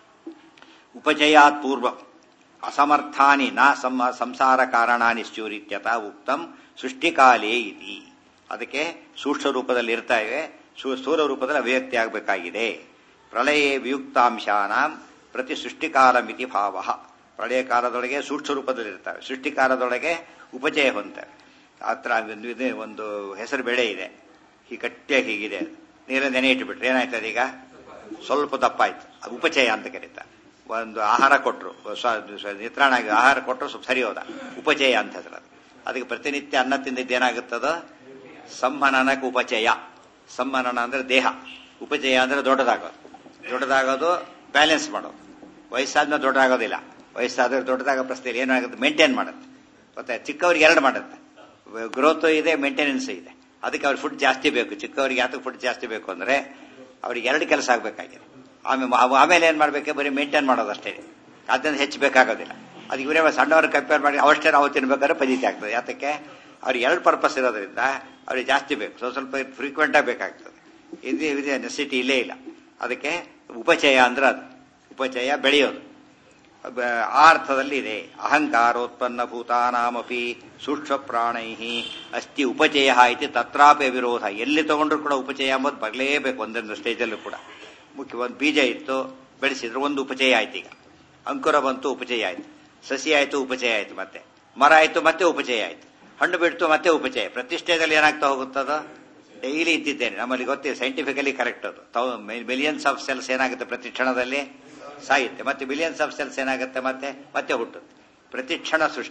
ಉಪಜಯಾತ್ ಪೂರ್ವ ಅಸಮರ್ಥಾನಿ ನ ಸಮ ಸಂಸಾರ ಕಾರಣಾನಿ ಸ್ಯೂರಿತ್ಯತ ಉಕ್ತಂ ಸೃಷ್ಟಿಕಾಲೇ ಇತಿ ಅದಕ್ಕೆ ಸೂಕ್ಷ್ಮ ರೂಪದಲ್ಲಿ ಇರ್ತಾ ಇವೆ ಸು- ಸ್ಥೂಲ ರೂಪದಲ್ಲಿ ಅಭಿವ್ಯಕ್ತಿ ಆಗಬೇಕಾಗಿದೆ ಪ್ರಳಯೇ ವಿಯುಕ್ತಾಂಶಾನಾಂ ಪ್ರತಿ ಸೃಷ್ಟಿಕಾಲಮಿತಿ ಭಾವ ಪ್ರಳಯ ಕಾಲದೊಳಗೆ ಸೂಕ್ಷ್ಮ ರೂಪದಲ್ಲಿ ಇರ್ತವೆ ಸೃಷ್ಟಿಕಾಲದೊಳಗೆ ಉಪಚಯ ಹೊಂದ್ತವೆ ಹತ್ರ ಒಂದು ಇದೆ ಒಂದು ಹೆಸರು ಬೆಳೆ ಇದೆ ಈ ಗಟ್ಟಿಯಾಗಿ ಹೀಗಿದೆ ನೀರಲ್ಲಿ ನೆನೆ ಇಟ್ಟುಬಿಟ್ರೆ ಏನಾಯ್ತದೆ ಈಗ ಸ್ವಲ್ಪ ದಪ್ಪ ಆಯ್ತು ಅದು ಉಪಚಯ ಅಂತ ಕರೀತಾರೆ ಒಂದು ಆಹಾರ ಕೊಟ್ಟರು ನಿತ್ರಾಣ ಆಗಿ ಆಹಾರ ಕೊಟ್ಟರು ಸ್ವಲ್ಪ ಸರಿ ಹೋದ ಉಪಚಯ ಅಂತ ಹೆಸರು ಅದು. ಅದಕ್ಕೆ ಪ್ರತಿನಿತ್ಯ ಅನ್ನ ತಿಂದಿದ್ದು ಏನಾಗುತ್ತದೋ ಸಂಹನನಕ್ಕೆ ಉಪಚಯ ಸಂಹನನ ಅಂದ್ರೆ ದೇಹ ಉಪಚಯ ಅಂದ್ರೆ ದೊಡ್ಡದಾಗೋದು ದೊಡ್ಡದಾಗೋದು ಬ್ಯಾಲೆನ್ಸ್ ಮಾಡೋದು ವಯಸ್ಸಾದ್ಮೇಲೆ ದೊಡ್ಡದಾಗೋದಿಲ್ಲ ವಯಸ್ಸಾದ್ರೆ ದೊಡ್ಡದಾಗ ಪ್ರಶ್ನೆ ಇಲ್ಲ. ಏನಾಗುತ್ತೆ ಮೇಂಟೈನ್ ಮಾಡುತ್ತೆ ಮತ್ತೆ ಚಿಕ್ಕವರಿಗೆ ಎರಡು ಮಾಡುತ್ತೆ ಗ್ರೋತ್ ಇದೆ ಮೇಂಟೆನೆನ್ಸ್ ಇದೆ ಅದಕ್ಕೆ ಅವ್ರಿಗೆ ಫುಡ್ ಜಾಸ್ತಿ ಬೇಕು ಚಿಕ್ಕವರಿಗೆ ಯಾತಕ್ಕೆ ಫುಡ್ ಜಾಸ್ತಿ ಬೇಕು ಅಂದ್ರೆ ಅವ್ರಿಗೆ ಎರಡು ಕೆಲಸ ಆಗಬೇಕಾಗಿದೆ ಆಮೇಲೆ ಆಮೇಲೆ ಏನ್ ಮಾಡ್ಬೇಕು ಬರೀ ಮೇಂಟೈನ್ ಮಾಡೋದಷ್ಟೇ ಅದರಿಂದ ಹೆಚ್ಚು ಬೇಕಾಗೋದಿಲ್ಲ ಅದಕ್ಕೆ ಇವರೇ ಸಣ್ಣವ್ರಿಗೆ ಕಂಪೇರ್ ಮಾಡಿ ಅವಷ್ಟೇ ನಾವು ತಿನ್ಬೇಕಾದ್ರೆ ಪದ್ಧತಿ ಆಗ್ತದೆ ಯಾತಕ್ಕೆ ಅವ್ರಿಗೆ ಎರಡು ಪರ್ಪಸ್ ಇರೋದ್ರಿಂದ ಅವ್ರಿಗೆ ಜಾಸ್ತಿ ಬೇಕು ಸ್ವಲ್ಪ ಸ್ವಲ್ಪ ಫ್ರೀಕ್ವೆಂಟ್ ಆಗಿ ಬೇಕಾಗ್ತದೆ ಇದು ಇದೆ ನೆಸಿಟಿ ಇಲ್ಲೇ ಇಲ್ಲ ಅದಕ್ಕೆ ಉಪಚಯ ಅಂದ್ರೆ ಅದು ಉಪಚಯ ಬೆಳೆಯೋದು ಬ- ಆ ಅರ್ಥದಲ್ಲಿ ಇದೆ ಅಹಂಕಾರೋತ್ಪನ್ನ ಭೂತಾನಾಮಪಿ ಸೂಕ್ಷ್ಮ ಪ್ರಾಣೈ ಅಸ್ತಿ ಉಪಚಯ ಇತಿ ತತ್ರಾಪಿ ವಿರೋಧ ಎಲ್ಲಿ ತಗೊಂಡ್ರು ಕೂಡ ಉಪಚಯ ಅಂಬೋದು ಬರಲೇಬೇಕು ಒಂದೊಂದು ಸ್ಟೇಜಲ್ಲೂ ಕೂಡ ಮುಖ್ಯ ಒಂದು ಬೀಜ ಇತ್ತು ಬೆಳೆಸಿದ್ರು ಒಂದು ಉಪಚಯ ಆಯ್ತು ಈಗ ಅಂಕುರ ಬಂತು ಉಪಚಯ ಆಯ್ತು ಸಸಿ ಆಯ್ತು ಉಪಚಯ ಆಯ್ತು ಮತ್ತೆ ಮರ ಆಯ್ತು ಮತ್ತೆ ಉಪಚಯ ಆಯ್ತು ಹಣ್ಣು ಬಿಡ್ತು ಮತ್ತೆ ಉಪಚಯ ಪ್ರತಿಷ್ಠೆಯಲ್ಲಿ ಏನಾಗ್ತಾ ಹೋಗುತ್ತದ ಡೈಲಿ ಇದ್ದಿದ್ದೇನೆ ನಮ್ಮಲ್ಲಿ ಗೊತ್ತಿದೆ ಸೈಂಟಿಫಿಕಲಿ ಕರೆಕ್ಟ್ ಅದು ಮಿಲಿಯನ್ಸ್ ಆಫ್ ಸೆಲ್ಸ್ ಏನಾಗುತ್ತೆ ಪ್ರತಿ ಕ್ಷಣದಲ್ಲಿ ಸಾಯುತ್ತೆ ಮತ್ತೆ ಬಿಲಿಯನ್ಸ್ ಆಫ್ ಸೆಲ್ಸ್ ಏನಾಗುತ್ತೆ ಮತ್ತೆ ಮತ್ತೆ ಹುಟ್ಟುತ್ತೆ ಪ್ರತಿ ಕ್ಷಣ ಸೃಷ್ಟಿ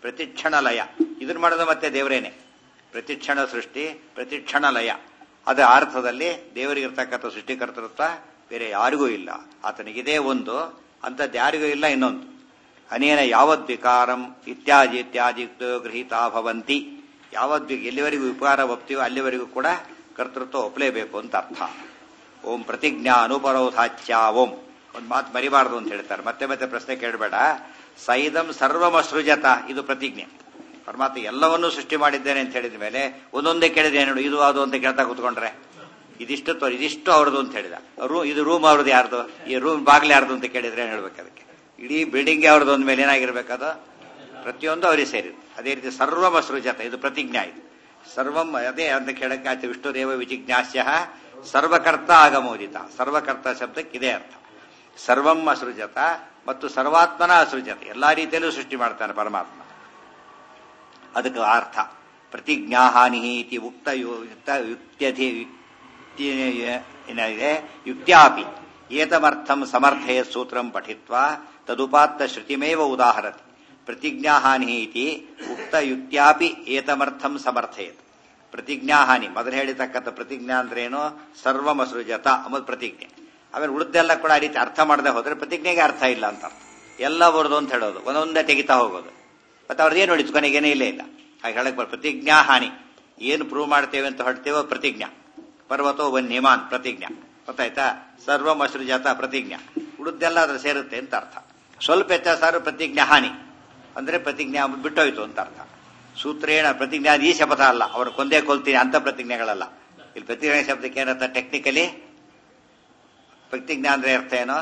ಪ್ರತಿಕ್ಷಣ ಲಯ ಇದನ್ನ ಮಾಡೋದು ಮತ್ತೆ ದೇವರೇನೆ ಪ್ರತಿಕ್ಷಣ ಸೃಷ್ಟಿ ಪ್ರತಿಕ್ಷಣ ಲಯ ಅದರ ಅರ್ಥದಲ್ಲಿ ದೇವರಿಗಿರ್ತಕ್ಕಂಥ ಸೃಷ್ಟಿಕರ್ತೃತ್ವ ಬೇರೆ ಯಾರಿಗೂ ಇಲ್ಲ ಆತನಿಗಿದೇ ಒಂದು ಅಂಥದ್ದು ಯಾರಿಗೂ ಇಲ್ಲ ಇನ್ನೊಂದು ಅನೇನ ಯಾವದ್ ವಿಕಾರಂ ಇತ್ಯಾದಿ ಇತ್ಯಾದಿ ಗೃಹೀತಾ ಭವಂತಿ ಯಾವದ್ ಎಲ್ಲಿವರೆಗೂ ವಿಕಾರ ಒಪ್ತೀವೋ ಅಲ್ಲಿವರೆಗೂ ಕೂಡ ಕರ್ತೃತ್ವ ಒಪ್ಪಲೇಬೇಕು ಅಂತ ಅರ್ಥ ಓಂ ಪ್ರತಿಜ್ಞಾ ಅನುಪರೋಧಾಚ್ಯ ಓಂ ಒಂದು ಮಾತು ಮರಿಬಾರದು ಅಂತ ಹೇಳ್ತಾರೆ ಮತ್ತೆ ಮತ್ತೆ ಪ್ರಶ್ನೆ ಕೇಳಬೇಡ ಸೈದಂ ಸರ್ವಮಸೃಜತ ಇದು ಪ್ರತಿಜ್ಞೆ ಪರಮಾತ್ಮ ಎಲ್ಲವನ್ನೂ ಸೃಷ್ಟಿ ಮಾಡಿದ್ದೇನೆ ಅಂತ ಹೇಳಿದ ಮೇಲೆ ಒಂದೊಂದೇ ಕೇಳಿದೆ ನೋಡು ಇದು ಅದು ಅಂತ ಕೇಳ್ತಾ ಕೂತ್ಕೊಂಡ್ರೆ ಇದಿಷ್ಟು ತೋ ಇದಿಷ್ಟು ಅವ್ರದ್ದು ಅಂತ ಹೇಳಿದ ರೂ ಇದು ರೂಮ್ ಅವ್ರದ್ದು ಯಾರ್ದು ಈ ರೂಮ್ ಬಾಗ್ಲು ಯಾರ್ದು ಅಂತ ಕೇಳಿದ್ರೆ ಏನ್ ಹೇಳ್ಬೇಕು ಅದಕ್ಕೆ ಇಡೀ ಬಿಲ್ಡಿಂಗ್ ಅವ್ರದ್ದು ಅಂದ ಮೇಲೆ ಏನಾಗಿರ್ಬೇಕದು ಪ್ರತಿಯೊಂದು ಅವರಿಗೆ ಸೇರಿದೆ ಅದೇ ರೀತಿ ಸರ್ವಮ ಸೃಜತ ಇದು ಪ್ರತಿಜ್ಞಾ ಇದು ಸರ್ವಂ ಅದೇ ಅಂತ ಕೇಳಕ್ಕೆ ಆಯ್ತು ವಿಷ್ಣುದೇವ ವಿಜಿಜ್ಞಾಸ್ಯ ಸರ್ವಕರ್ತ ಆಗಮೋದಿತ ಸರ್ವಕರ್ತ ಶಬ್ದಕ್ಕೆ ಇದೇ ಅರ್ಥ ಸರ್ವಂ ಅಸೃಜತ ಮತ್ತು ಸರ್ವಾತ್ಮನ ಅಸೃಜತ ಎಲ್ಲಾ ರೀತಿಯಲ್ಲೂ ಸೃಷ್ಟಿ ಮಾಡ್ತಾನೆ ಪರಮಾತ್ಮ ಅದಕ್ಕೆ ಅರ್ಥ ಪ್ರತಿಜ್ಞಾ ಹಾನಿ ಇತಿ ಉಕ್ತ ಯು- ಯುಕ್ತ ಯುಕ್ತ್ಯಧಿ ಯುಕ್ತಿ ಏನಿದೆ ಯುಕ್ತ್ಯಾಪಿ ಏತಮರ್ಥಂ ಸಮರ್ಥಯ ಸೂತ್ರಂ ಪಠಿತ್ವಾ ತದುಪಾತ್ತ ಶ್ರುತಿಮೇವ ಉದಾಹರತಿ ಪ್ರತಿಜ್ಞಾ ಹಾನಿ ಇತಿ ಉಕ್ತ ಯುಕ್ತ್ಯಾಪಿ ಏತಮರ್ಥಂ ಸಮರ್ಥಯತ್ ಪ್ರತಿಜ್ಞಾ ಹಾನಿ ಮೊದಲು ಹೇಳಿತಕ್ಕಂಥ ಪ್ರತಿಜ್ಞಾ ಅಂದ್ರೇನು ಸರ್ವಮಸೃಜತ ಅಂಬುದು ಪ್ರತಿಜ್ಞೆ ಆಮೇಲೆ ಉಳಿದೆಲ್ಲ ಕೂಡ ಆ ರೀತಿ ಅರ್ಥ ಮಾಡದೆ ಹೋದ್ರೆ ಪ್ರತಿಜ್ಞೆಗೆ ಅರ್ಥ ಇಲ್ಲ ಅಂತ ಅರ್ಥ. ಎಲ್ಲ ಬರೋದು ಅಂತ ಹೇಳೋದು ಒಂದೊಂದೇ ತೆಗಿತಾ ಹೋಗೋದು ಮತ್ತೆ ಅವ್ರದ್ದು ಏನು ಹೊಡಿತು ಕೊನೆಗೇನೇ ಇಲ್ಲೇ ಇಲ್ಲ ಹಾಗೆ ಹೇಳಕ್ ಬರ್ ಪ್ರತಿಜ್ಞಾ ಹಾನಿ ಏನು ಪ್ರೂವ್ ಮಾಡ್ತೇವೆ ಅಂತ ಹೊಡ್ತೇವೋ ಪ್ರತಿಜ್ಞಾ ಪರ್ವತೋ ವನ್ಯಮಾನ್ ಪ್ರತಿಜ್ಞಾ ಗೊತ್ತಾಯ್ತಾ ಸರ್ವ ಮಸೃಜಾತ ಪ್ರತಿಜ್ಞಾ ಉಳಿದೆಲ್ಲ ಅದ್ರ ಸೇರುತ್ತೆ ಅಂತ ಅರ್ಥ ಸ್ವಲ್ಪ ಹೆಚ್ಚ ಸಾರು ಪ್ರತಿಜ್ಞಾ ಹಾನಿ ಅಂದ್ರೆ ಪ್ರತಿಜ್ಞಾ ಬಿಟ್ಟೋಯ್ತು ಅಂತ ಅರ್ಥ ಸೂತ್ರೇಣ ಪ್ರತಿಜ್ಞಾ ಈ ಶಪಥ ಅಲ್ಲ ಅವ್ರು ಕೊಂದೇ ಕೊಲ್ತೀನಿ ಅಂತ ಪ್ರತಿಜ್ಞೆಗಳಲ್ಲ ಇಲ್ಲಿ ಪ್ರತಿಜ್ಞಾ ಶಬ್ದಕ್ಕೆ ಏನರ್ಥ ಟೆಕ್ನಿಕಲಿ ಪ್ರತಿಜ್ಞಾ ಅಂದ್ರೆ ಅರ್ಥ ಏನೋ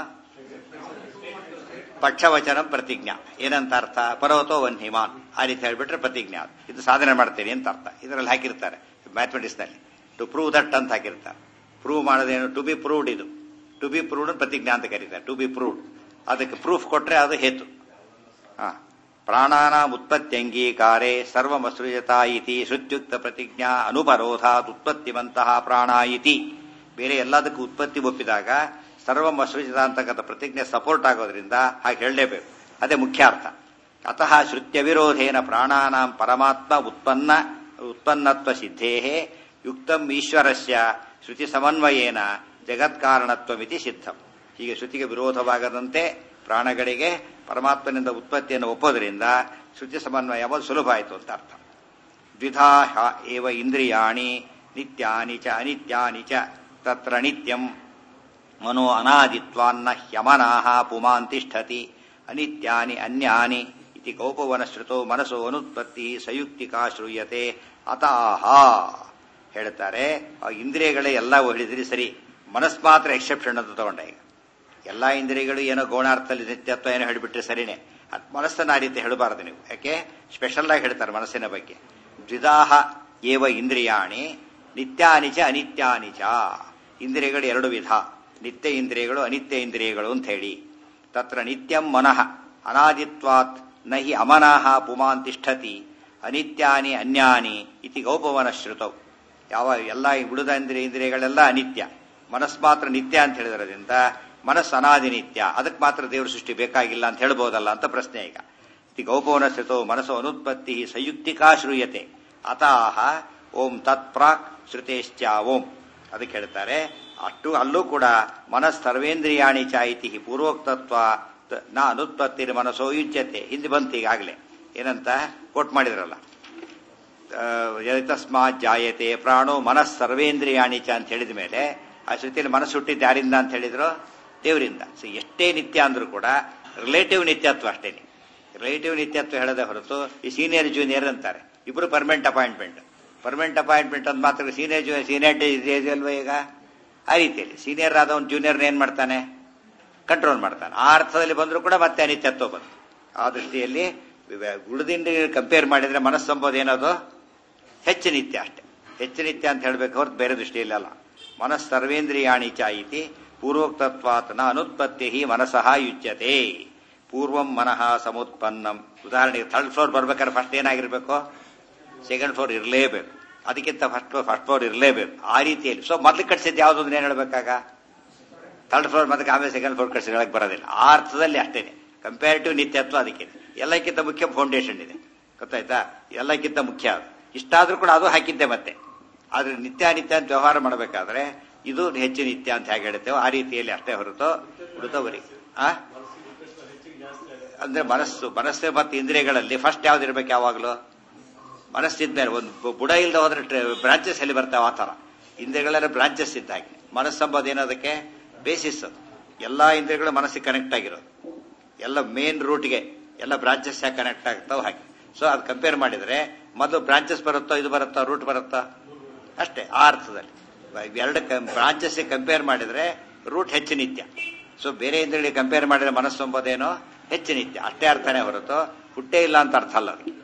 ಪಕ್ಷವಚನ ಪ್ರತಿಜ್ಞಾ ಏನಂತ ಅರ್ಥ ಪರ್ವತೋ ವನ್ಹಿಮಾನ್ ಆ ರೀತಿ ಹೇಳ್ಬಿಟ್ರೆ ಪ್ರತಿಜ್ಞಾ ಇದು ಸಾಧನೆ ಮಾಡ್ತೀನಿ ಅಂತ ಅರ್ಥ ಇದರಲ್ಲಿ ಹಾಕಿರ್ತಾರೆ ಮ್ಯಾಥಮೆಟಿಕ್ಸ್ ನಲ್ಲಿ ಟು ಪ್ರೂವ್ ದಟ್ ಅಂತ ಹಾಕಿರ್ತಾರೆ ಪ್ರೂವ್ ಮಾಡೋದೇನು ಟು ಬಿ ಪ್ರೂವ್ಡ್ ಇದು ಟು ಬಿ ಪ್ರೂವ್ಡ್ ಪ್ರತಿಜ್ಞಾ ಅಂತ ಕರೀತಾರೆ ಟು ಬಿ ಪ್ರೂವ್ಡ್ ಅದಕ್ಕೆ ಪ್ರೂಫ್ ಕೊಟ್ರೆ ಅದು ಹೇತು ಹಾ ಪ್ರಾಣಾನ ಉತ್ಪತ್ತ್ಯಂಗೀಕಾರೆ ಸರ್ವಮಸೃಜತಾ ಇತಿ ಶ್ರುತ್ಯುಕ್ತ ಪ್ರತಿಜ್ಞಾ ಅನುಪರೋಧಾತ್ ಉತ್ಪತ್ತಿವಂತಹ ಪ್ರಾಣ ಇತಿ ಬೇರೆ ಎಲ್ಲದಕ್ಕೂ ಉತ್ಪತ್ತಿ ಒಪ್ಪಿದಾಗ ಸರ್ವಮಸೃಜಿತ ಅಂತಕ್ಕಂಥ ಪ್ರತಿಜ್ಞೆ ಸಪೋರ್ಟ್ ಆಗೋದ್ರಿಂದ ಹಾಗೆ ಹೇಳಲೇಬೇಕು ಅದೇ ಮುಖ್ಯ ಅರ್ಥ ಅತಃ ಶ್ರುತ್ಯ ವಿರೋಧೇನ ಪ್ರಾಣಾನಾಂ ಪರಮಾತ್ಮ ಉತ್ಪನ್ನ ಉತ್ಪನ್ನತ್ವ ಸಿದ್ಧೇ ಯುಕ್ತಂ ಈಶ್ವರಸ್ಯ ಶ್ರುತಿ ಸಮನ್ವಯೇನ ಜಗತ್ಕಾರಣತ್ವಮಿತಿ ಸಿದ್ಧಂ ಹೀಗೆ ಶ್ರುತಿಗೆ ವಿರೋಧವಾಗದಂತೆ ಪ್ರಾಣಗಳಿಗೆ ಪರಮಾತ್ಮನಿಂದ ಉತ್ಪತ್ತಿಯನ್ನು ಒಪ್ಪೋದ್ರಿಂದ ಶ್ರುತಿ ಸಮನ್ವಯ ಎಂಬುದು ಸುಲಭ ಆಯಿತು ಅಂತ ಅರ್ಥ ದ್ವಿಧಾ ಹ ಏವ ಇಂದ್ರಿಯಾಣಿ ನಿತ್ಯಾನಿ ಚ ಅನಿತ್ಯಾನಿ ಚ ತತ್ರ ನಿತ್ಯಂ ಮನೋ ಅನಾದಿತ್ವಾನ್ನ ಹ್ಯಮನಾಹ ಪುಮಾನ್ ತಿಷ್ಠತಿ ಅನಿತ್ಯಾನಿ ಅನ್ಯಾನಿ ಇತಿ ಕೌಪವನಶ್ರುತೋ ಮನಸ್ಸೋ ಅನುತ್ಪತ್ತಿ ಸಂಯುಕ್ತಿಕಾ ಶ್ರೂಯತೆ ಅತಾಹ ಹೇಳ್ತಾರೆ ಆ ಇಂದ್ರಿಯಗಳೇ ಎಲ್ಲ ಹೇಳಿದ್ರಿ ಸರಿ ಮನಸ್ ಮಾತ್ರ ಎಕ್ಸೆಪ್ಷನ್ ಅಂತ ತಗೊಂಡೆ ಈಗ ಎಲ್ಲಾ ಇಂದ್ರಿಯಗಳು ಏನೋ ಗೌಣಾರ್ಥದಲ್ಲಿ ನಿತ್ಯತ್ವ ಏನೋ ಹೇಳಿಬಿಟ್ರೆ ಸರಿನೇ ಅದ್ ಮನಸ್ಸನ್ನ ಆ ರೀತಿ ಹೇಳಬಾರದು ನೀವು ಯಾಕೆ ಸ್ಪೆಷಲ್ ಆಗಿ ಹೇಳ್ತಾರೆ ಮನಸ್ಸಿನ ಬಗ್ಗೆ ದ್ವಿದಾಹ ಏವ ಇಂದ್ರಿಯಾಣಿ ನಿತ್ಯಾನಿ ಚ ಅನಿತ್ಯಾನಿ ಚ ಇಂದ್ರಿಯಗಳು ಎರಡು ವಿಧ ನಿತ್ಯ ಇಂದ್ರಿಯಗಳು ಅನಿತ್ಯ ಇಂದ್ರಿಯಗಳು ಅಂತ ಹೇಳಿ ತತ್ರ ನಿತ್ಯಂ ಮನಃ ಅನಾದಿತ್ವಾತ್ ನಹಿ ಅಮನಾಹ ಪುಮಾನ್ ತಿಷ್ಠತಿ ಅನಿತ್ಯಾನಿ ಅನ್ಯಾನಿ ಇತಿ ಗೌಪವನ ಶ್ರುತವು ಯಾವ ಎಲ್ಲ ಈ ಉಳಿದ ಇಂದ್ರಿಯ ಇಂದ್ರಿಯಗಳೆಲ್ಲ ಅನಿತ್ಯ ಮನಸ್ಸು ಮಾತ್ರ ನಿತ್ಯ ಅಂತ ಹೇಳಿದ್ರಿಂದ ಮನಸ್ಸು ಅನಾದಿ ನಿತ್ಯ ಅದಕ್ಕೆ ಮಾತ್ರ ದೇವರ ಸೃಷ್ಟಿ ಬೇಕಾಗಿಲ್ಲ ಅಂತ ಹೇಳ್ಬೋದಲ್ಲ ಅಂತ ಪ್ರಶ್ನೆ ಈಗ ಇತಿ ಗೌಪವನ ಶ್ರುತೋ ಮನಸ್ಸು ಅನುತ್ಪತ್ತಿ ಸಂಯುಕ್ತಿಕಾ ಶ್ರೂಯತೆ ಅತಾಹ ಓಂ ತತ್ ಪ್ರಾಕ್ ಶ್ರುತೇಶ್ಚ ಓಂ ಅದಕ್ಕೆ ಹೇಳ್ತಾರೆ ಅಷ್ಟು ಅಲ್ಲೂ ಕೂಡ ಮನಸ್ ಸರ್ವೇಂದ್ರಿಯಾಣಿ ಚಾಯಿತಿ ಪೂರ್ವೋಕ್ತತ್ವ ತ- ನ ಅನುತ್ಪತ್ತಿ ಮನಸ್ಸೋ ಯುಜ್ಯತೆ ಹಿಂದೆ ಬಂತು ಈಗಾಗಲೇ ಏನಂತ ಕೋಟ್ ಮಾಡಿದ್ರಲ್ಲ ತಸ್ಮಾತ್ ಜಾಯತೆ ಪ್ರಾಣೋ ಮನಸ್ ಸರ್ವೇಂದ್ರಿಯಾಣಿ ಚ ಅಂತ ಹೇಳಿದ ಮೇಲೆ ಆ ಶ್ರುತಿಯಲ್ಲಿ ಮನಸ್ಸು ಹುಟ್ಟಿದ್ದು ಯಾರಿಂದ ಅಂತ ಹೇಳಿದ್ರು ದೇವರಿಂದ ಸೊ ಎಷ್ಟೇ ನಿತ್ಯ ಅಂದ್ರೂ ಕೂಡ ರಿಲೇಟಿವ್ ನಿತ್ಯತ್ವ ಅಷ್ಟೇನೆ ರಿಲೇಟಿವ್ ನಿತ್ಯತ್ವ ಹೇಳದೆ ಹೊರತು ಈ ಸೀನಿಯರ್ ಜೂನಿಯರ್ ಅಂತಾರೆ ಇಬ್ರು ಪರ್ಮನೆಂಟ್ ಅಪಾಯಿಂಟ್ಮೆಂಟ್ ಪರ್ಮನೆಂಟ್ ಅಪಾಯಿಂಟ್ಮೆಂಟ್ ಅಂತ ಮಾತ್ರ ಸೀನಿಯರ್ ಜೂನಿಯರ್ ಸೀನಿಯರ್ ಇದೆಯಲ್ವಾ ಈಗ ಆ ರೀತಿಯಲ್ಲಿ ಸೀನಿಯರ್ ಆದವನು ಜೂನಿಯರ್ನ ಏನ್ ಮಾಡ್ತಾನೆ ಕಂಟ್ರೋಲ್ ಮಾಡ್ತಾನೆ ಆ ಅರ್ಥದಲ್ಲಿ ಬಂದರೂ ಕೂಡ ಮತ್ತೆ ಅನಿತ್ಯತ್ವ ಬಂತು ಆ ದೃಷ್ಟಿಯಲ್ಲಿ ಉಳಿದಿಂದ ಕಂಪೇರ್ ಮಾಡಿದ್ರೆ ಮನಸ್ಸು ಎಂಬುದು ಏನದು ಹೆಚ್ಚು ನಿತ್ಯ ಅಷ್ಟೇ ಹೆಚ್ಚು ನಿತ್ಯ ಅಂತ ಹೇಳ್ಬೇಕು ಹೊರತು ಬೇರೆ ದೃಷ್ಟಿಯಲ್ಲಿ ಅಲ್ಲ ಮನಸ್ ಸರ್ವೇಂದ್ರಿಯಾಣಿ ಚಾಯಿತಿ ಪೂರ್ವೋಕ್ತತ್ವಾತ್ ನ ಅನುತ್ಪತ್ತಿ ಮನಸಃ ಯುಜ್ಯತೆ ಪೂರ್ವಂ ಮನಃ ಸಮುತ್ಪನ್ನಂ ಉದಾಹರಣೆಗೆ ಥರ್ಡ್ ಫ್ಲೋರ್ ಬರ್ಬೇಕಾದ್ರೆ ಫಸ್ಟ್ ಏನಾಗಿರ್ಬೇಕು ಸೆಕೆಂಡ್ ಫ್ಲೋರ್ ಇರಲೇಬೇಕು ಅದಕ್ಕಿಂತ ಫಸ್ಟ್ ಫಸ್ಟ್ ಫ್ಲೋರ್ ಇರಲೇಬೇಕು ಆ ರೀತಿಯಲ್ಲಿ ಸೊ ಮೊದಲು ಕಟ್ಸಿದ್ದು ಯಾವ್ದು ಏನ್ ಹೇಳ್ಬೇಕಾಗ ಥರ್ಡ್ ಫ್ಲೋರ್ ಮತ್ತೆ ಆಮೇಲೆ ಸೆಕೆಂಡ್ ಫ್ಲೋರ್ ಕಟ್ಸಿ ಹೇಳಕ್ ಬರೋದಿಲ್ಲ ಆ ಅರ್ಥದಲ್ಲಿ ಅಷ್ಟೇನೆ ಕಂಪ್ಯಾರಿಟಿವ್ ನಿತ್ಯತ್ವ ಅದಕ್ಕೆ ಎಲ್ಲಕ್ಕಿಂತ ಮುಖ್ಯ ಫೌಂಡೇಶನ್ ಇದೆ ಗೊತ್ತಾಯ್ತಾ ಎಲ್ಲಕ್ಕಿಂತ ಮುಖ್ಯ ಅದು ಇಷ್ಟಾದ್ರೂ ಕೂಡ ಅದು ಹಾಕಿದ್ದೆ ಮತ್ತೆ ಆದ್ರೆ ನಿತ್ಯ ನಿತ್ಯ ಅಂತ ವ್ಯವಹಾರ ಮಾಡಬೇಕಾದ್ರೆ ಇದು ಹೆಚ್ಚು ನಿತ್ಯ ಅಂತ ಹೇಗೆ ಹೇಳ್ತೇವೆ ಆ ರೀತಿಯಲ್ಲಿ ಅಷ್ಟೇ ಹೊರತು ಉಳಿದವರಿ ಆ ಅಂದ್ರೆ ಮನಸ್ಸು ಮನಸ್ಸು ಮತ್ತು ಇಂದ್ರಿಯಗಳಲ್ಲಿ ಫಸ್ಟ್ ಯಾವ್ದು ಇರ್ಬೇಕು ಯಾವಾಗಲೂ ಮನಸ್ಸಿದ್ಮೇಲೆ ಒಂದು ಬು- ಬುಡ ಇಲ್ಲದೆ ಹೋದ್ರೆ ಬ್ರಾಂಚಸ್ ಎಲ್ಲಿ ಬರ್ತಾವ ಆ ತರ ಇಂದ್ರಿಯಗಳೆಲ್ಲ ಬ್ರಾಂಚಸ್ ಇದ್ದಾಗೆ ಮನಸ್ಸಂಬದು ಏನದಕ್ಕೆ ಬೇಸಿಸ್ ಅದು ಎಲ್ಲಾ ಇಂದ್ರಿಯಗಳು ಮನಸ್ಸಿಗೆ ಕನೆಕ್ಟ್ ಆಗಿರೋದು ಎಲ್ಲ ಮೇನ್ ರೂಟ್ಗೆ ಎಲ್ಲ ಬ್ರಾಂಚಸ್ ಯಾಕೆ ಕನೆಕ್ಟ್ ಆಗ್ತಾವ ಹಾಗೆ ಸೊ ಅದು ಕಂಪೇರ್ ಮಾಡಿದ್ರೆ ಮೊದಲು ಬ್ರಾಂಚಸ್ ಬರುತ್ತೋ ಇದು ಬರುತ್ತೋ ರೂಟ್ ಬರುತ್ತೋ ಅಷ್ಟೇ ಆ ಅರ್ಥದಲ್ಲಿ ಎರಡು ಬ್ರಾಂಚಸ್ ಕಂಪೇರ್ ಮಾಡಿದ್ರೆ ರೂಟ್ ಹೆಚ್ಚು ನಿತ್ಯ ಸೊ ಬೇರೆ ಇಂದ್ರಿಯಗಳಿಗೆ ಕಂಪೇರ್ ಮಾಡಿದ್ರೆ ಮನಸ್ಸು ಎಂಬುದೇನೋ ಹೆಚ್ಚು ನಿತ್ಯ ಅಷ್ಟೇ ಅರ್ಥನೇ ಹೊರತು ಹುಟ್ಟೇ ಇಲ್ಲ ಅಂತ ಅರ್ಥ ಅಲ್ಲ ಅದಕ್ಕೆ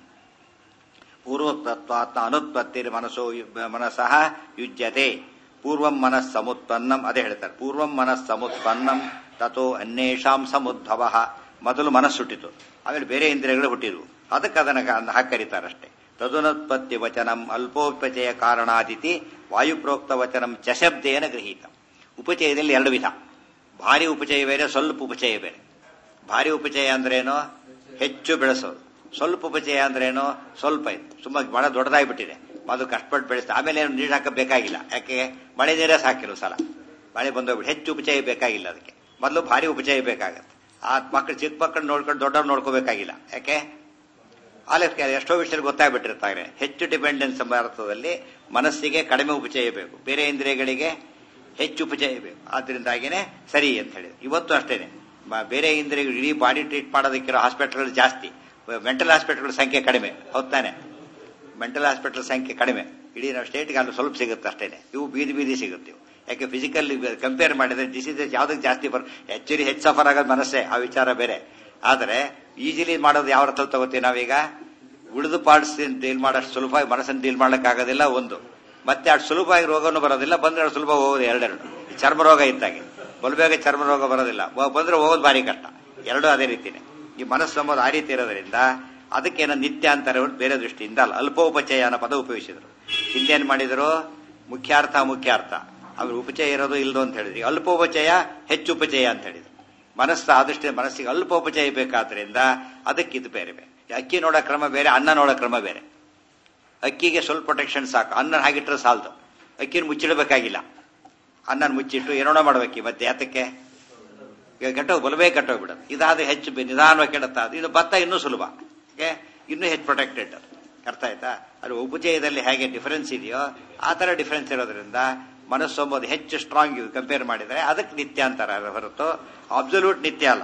ಪೂರ್ವತತ್ವಾತ್ಮ ಅನುತ್ಪತ್ತಿರ್ ಮನಸ್ಸೋ ಯು- ಮನಸಃ ಯುಜ್ಯತೆ ಪೂರ್ವಂ ಮನಸ್ ಸಮುತ್ಪನ್ನಂ ಅದೇ ಹೇಳ್ತಾರೆ ಪೂರ್ವಂ ಮನಸ್ ಸಮುತ್ಪನ್ನಂ ತಥೋ ಅನ್ಯೇಷಾಂ ಸಮುದ್ಭವ ಮೊದಲು ಮನಸ್ಸು ಹುಟ್ಟಿತು ಆಮೇಲೆ ಬೇರೆ ಇಂದ್ರಿಯಗಳು ಹುಟ್ಟಿದ್ವು ಅದಕ್ಕೆ ಅದನ್ನ ಕ- ಹಾಗೆ ಕರೀತಾರಷ್ಟೇ ತದುನುತ್ಪತ್ತಿ ವಚನಂ ಅಲ್ಪೋಪಚಯ ಕಾರಣಾದಿತಿ ವಾಯುಪ್ರೋಕ್ತ ವಚನಂ ಚಶಬ್ದೇನ ಗೃಹೀತ ಉಪಚಯದಲ್ಲಿ ಎರಡು ವಿಧ ಭಾರಿ ಉಪಚಯ ಬೇರೆ ಸ್ವಲ್ಪ ಉಪಚಯ ಬೇರೆ ಭಾರಿ ಉಪಚಯ ಅಂದ್ರೇನು ಹೆಚ್ಚು ಬೆಳೆಸೋದು ಸ್ವಲ್ಪ ಉಪಚಯ ಅಂದ್ರೇನು ಸ್ವಲ್ಪ ಇತ್ತು ಸುಮ್ಮ ಬಹಳ ದೊಡ್ಡದಾಗ್ಬಿಟ್ಟಿದೆ ಅದು ಕಷ್ಟಪಟ್ಟು ಬೆಳೆಸ್ತಾ ಆಮೇಲೆ ಏನು ನೀರು ಹಾಕ ಬೇಕಾಗಿಲ್ಲ ಯಾಕೆ ಮಳೆ ನೀರೇ ಸಾಕಿರು ಸಲ ಮಳೆ ಬಂದೋಗ್ಬಿಟ್ಟು ಹೆಚ್ಚು ಉಪಚಯ ಬೇಕಾಗಿಲ್ಲ ಅದಕ್ಕೆ ಮೊದಲು ಭಾರಿ ಉಪಚಯ ಬೇಕಾಗತ್ತೆ ಆ ಮಕ್ಕಳು ಚಿಕ್ಕ ಮಕ್ಕಳು ನೋಡ್ಕೊಂಡು ದೊಡ್ಡವ್ರು ನೋಡ್ಕೋಬೇಕಾಗಿಲ್ಲ ಯಾಕೆ ಆಲೋಚನೆ ಎಷ್ಟೋ ವಿಷಯ ಗೊತ್ತಾಗ್ಬಿಟ್ಟಿರ್ತಾರೆ ಹೆಚ್ಚು ಡಿಪೆಂಡೆನ್ಸ್ ಎಂಬ ಅರ್ಥದಲ್ಲಿ ಮನಸ್ಸಿಗೆ ಕಡಿಮೆ ಉಪಚಯ ಬೇಕು ಬೇರೆ ಇಂದ್ರಿಯಗಳಿಗೆ ಹೆಚ್ಚು ಉಪಚಯ ಬೇಕು ಆದ್ರಿಂದಾಗಿನೇ ಸರಿ ಅಂತ ಹೇಳಿ ಇವತ್ತು ಅಷ್ಟೇನೆ ಮ- ಬೇರೆ ಇಂದ್ರಿಯಗಳು ಇಡೀ ಬಾಡಿ ಟ್ರೀಟ್ ಮಾಡೋದಕ್ಕಿರೋ ಹಾಸ್ಪಿಟಲ್ಗಳು ಜಾಸ್ತಿ ಮೆಂಟಲ್ ಹಾಸ್ಪಿಟಲ್ಗಳ ಸಂಖ್ಯೆ ಕಡಿಮೆ ಹೌದಾನೆ ಮೆಂಟಲ್ ಹಾಸ್ಪಿಟಲ್ ಸಂಖ್ಯೆ ಕಡಿಮೆ ಇಡೀ ನಾವು ಸ್ಟೇಟ್ಗೆ ಅಲ್ಲಿ ಸ್ವಲ್ಪ ಸಿಗುತ್ತೆ ಅಷ್ಟೇನೆ ಇವು ಬೀದಿ ಬೀದಿ ಸಿಗುತ್ತೆ ಇವು ಯಾಕೆ ಫಿಸಿಕಲ್ ಕಂಪೇರ್ ಮಾಡಿದ್ರೆ ಡಿಸೀಸಸ್ ಯಾವ್ದಕ್ಕೆ ಜಾಸ್ತಿ ಬರ್ ಆಕ್ಚುಲಿ ಹೆಚ್ಚು ಸಫರ್ ಆಗೋದು ಮನಸ್ಸೇ ಆ ವಿಚಾರ ಬೇರೆ ಆದರೆ ಈಸಿಲಿ ಮಾಡೋದು ಯಾವ ಅರ್ಥದಲ್ಲಿ ತಗೋತೀವಿ ನಾವೀಗ ಉಳಿದು ಪಾರ್ಟ್ಸ್ ಡೀಲ್ ಮಾಡೋಷ್ಟು ಸುಲಭವಾಗಿ ಮನಸ್ಸನ್ನು ಡೀಲ್ ಮಾಡೋಕ್ಕಾಗೋದಿಲ್ಲ ಒಂದು ಮತ್ತೆ ಅಷ್ಟು ಸುಲಭವಾಗಿ ರೋಗನೂ ಬರೋದಿಲ್ಲ ಬಂದ್ರೆ ಅಷ್ಟು ಸುಲಭ ಹೋಗೋದು ಎರಡೆರಡು ಈ ಚರ್ಮ ರೋಗ ಇದ್ದಾಗೆ ಬಲಬೇಗ ಚರ್ಮ ರೋಗ ಬರೋದಿಲ್ಲ ಬ- ಬಂದ್ರೆ ಹೋಗೋದು ಭಾರಿ ಕಷ್ಟ ಎರಡೂ ಅದೇ ರೀತಿನೇ ಈ ಮನಸ್ಸು ಎಂಬುದು ಆ ರೀತಿ ಇರೋದ್ರಿಂದ ಅದಕ್ಕೇನೋ ನಿತ್ಯ ಅಂತಾರೆ ಹೊರ್ತು ಬೇರೆ ದೃಷ್ಟಿಯಿಂದ ಅಲ್ಲ ಅಲ್ಪೋಪಚಯ ಅನ್ನೋ ಪದ ಉಪಯೋಗಿಸಿದ್ರು ಹಿಂದೇನ್ ಮಾಡಿದ್ರು ಮುಖ್ಯಾರ್ಥ ಮುಖ್ಯಾರ್ಥ ಅವ್ರು ಉಪಚಯ ಇರೋದು ಇಲ್ದು ಅಂತ ಹೇಳಿದ್ರಿ ಅಲ್ಪೋಪಚಯ ಹೆಚ್ಚು ಉಪಚಯ ಅಂತ ಹೇಳಿದ್ರು ಮನಸ್ಸು ಆದಷ್ಟು ಮನಸ್ಸಿಗೆ ಅಲ್ಪೋಪಚಯ ಬೇಕಾದ್ರಿಂದ ಅದಕ್ಕೆ ಇದು ಬೇರೆ ಬೇರೆ ಅಕ್ಕಿ ನೋಡೋ ಕ್ರಮ ಬೇರೆ ಅನ್ನ ನೋಡೋ ಕ್ರಮ ಬೇರೆ ಅಕ್ಕಿಗೆ ಸ್ವಲ್ಪ ಪ್ರೊಟೆಕ್ಷನ್ ಸಾಕು ಅನ್ನ ಹಾಗಿಟ್ರೆ ಸಾಲದು ಅಕ್ಕಿನ ಮುಚ್ಚಿಡಬೇಕಾಗಿಲ್ಲ ಅನ್ನನ ಮುಚ್ಚಿಟ್ಟು ಏನೋಣ ಮಾಡ್ಬೇಕು ಮತ್ತೆ ಯಾತಕ್ಕೆ ಈಗ ಕೆಟ್ಟೋಗಿ ಬಲವೇ ಕೆಟ್ಟೋಗ್ಬಿಡೋದು ಇದಾದ್ರೆ ಹೆಚ್ಚು ಬೆ- ನಿಧಾನವಾಗಿ ಕೆಡುತ್ತಾ ಅದು ಇದು ಭತ್ತ ಇನ್ನೂ ಸುಲಭ ಓಕೆ ಇನ್ನೂ ಹೆಚ್ಚು ಪ್ರೊಟೆಕ್ಟೆಡ್ ಅರ್ಥ ಆಯ್ತಾ ಅದು ಉಪಚಯದಲ್ಲಿ ಹೇಗೆ ಡಿಫರೆನ್ಸ್ ಇದೆಯೋ ಆ ತರ ಡಿಫರೆನ್ಸ್ ಇರೋದ್ರಿಂದ ಮನಸ್ಸು ಎಂಬುದು ಹೆಚ್ಚು ಸ್ಟ್ರಾಂಗ್ ಕಂಪೇರ್ ಮಾಡಿದ್ರೆ ಅದಕ್ಕೆ ನಿತ್ಯ ಅಂತಾರೆ ಅದ್ರ ಹೊರತು ಅಬ್ಸಲ್ಯೂಟ್ ನಿತ್ಯ ಅಲ್ಲ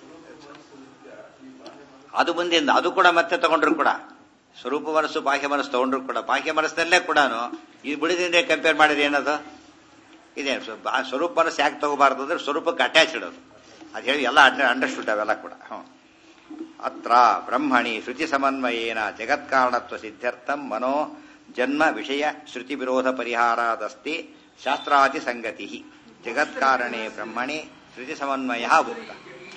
ಅದು ಮುಂದಿಂದ ಅದು ಕೂಡ ಮತ್ತೆ ತಗೊಂಡ್ರು ಕೂಡ ಸ್ವರೂಪ ಮನಸ್ಸು ಬಾಹ್ಯ ಮನಸ್ಸು ತಗೊಂಡ್ರು ಕೂಡ ಬಾಹ್ಯ ಮನಸ್ಸಿನಲ್ಲೇ ಕೂಡ ಈ ಬಿಡಿದಿಂದ ಕಂಪೇರ್ ಮಾಡಿದ್ರೆ ಏನದು ಇದೆ ಸ್ವ- ಆ ಸ್ವರೂಪ ಮನಸ್ಸು ಯಾಕೆ ತಗೋಬಾರ್ದು ಅಂದ್ರೆ ಸ್ವರೂಪಕ್ಕೆ ಅಟ್ಯಾಚ್ ಇಡೋದು ಅದು ಹೇಳಿ ಎಲ್ಲ ಅಂಡರ್ಸ್ಟುಡ್ ಅವೆಲ್ಲ ಕೂಡ ಹ್ಞೂ ಅತ್ರ ಬ್ರಹ್ಮಣಿ ಶ್ರುತಿ ಸಮನ್ವಯೇನ ಜಗತ್ಕಾರಣತ್ವ ಸಿದ್ಧರ್ಥಂ ಮನೋ ಜನ್ಮ ವಿಷಯ ಶ್ರುತಿ ವಿರೋಧ ಪರಿಹಾರಾದಸ್ತಿ ಶಾಸ್ತ್ರಾದಿ ಸಂಗತಿ ಜಗತ್ಕಾರಣೆ ಬ್ರಹ್ಮಣಿ ಶ್ರುತಿ ಸಮನ್ವಯ ಉಕ್ತ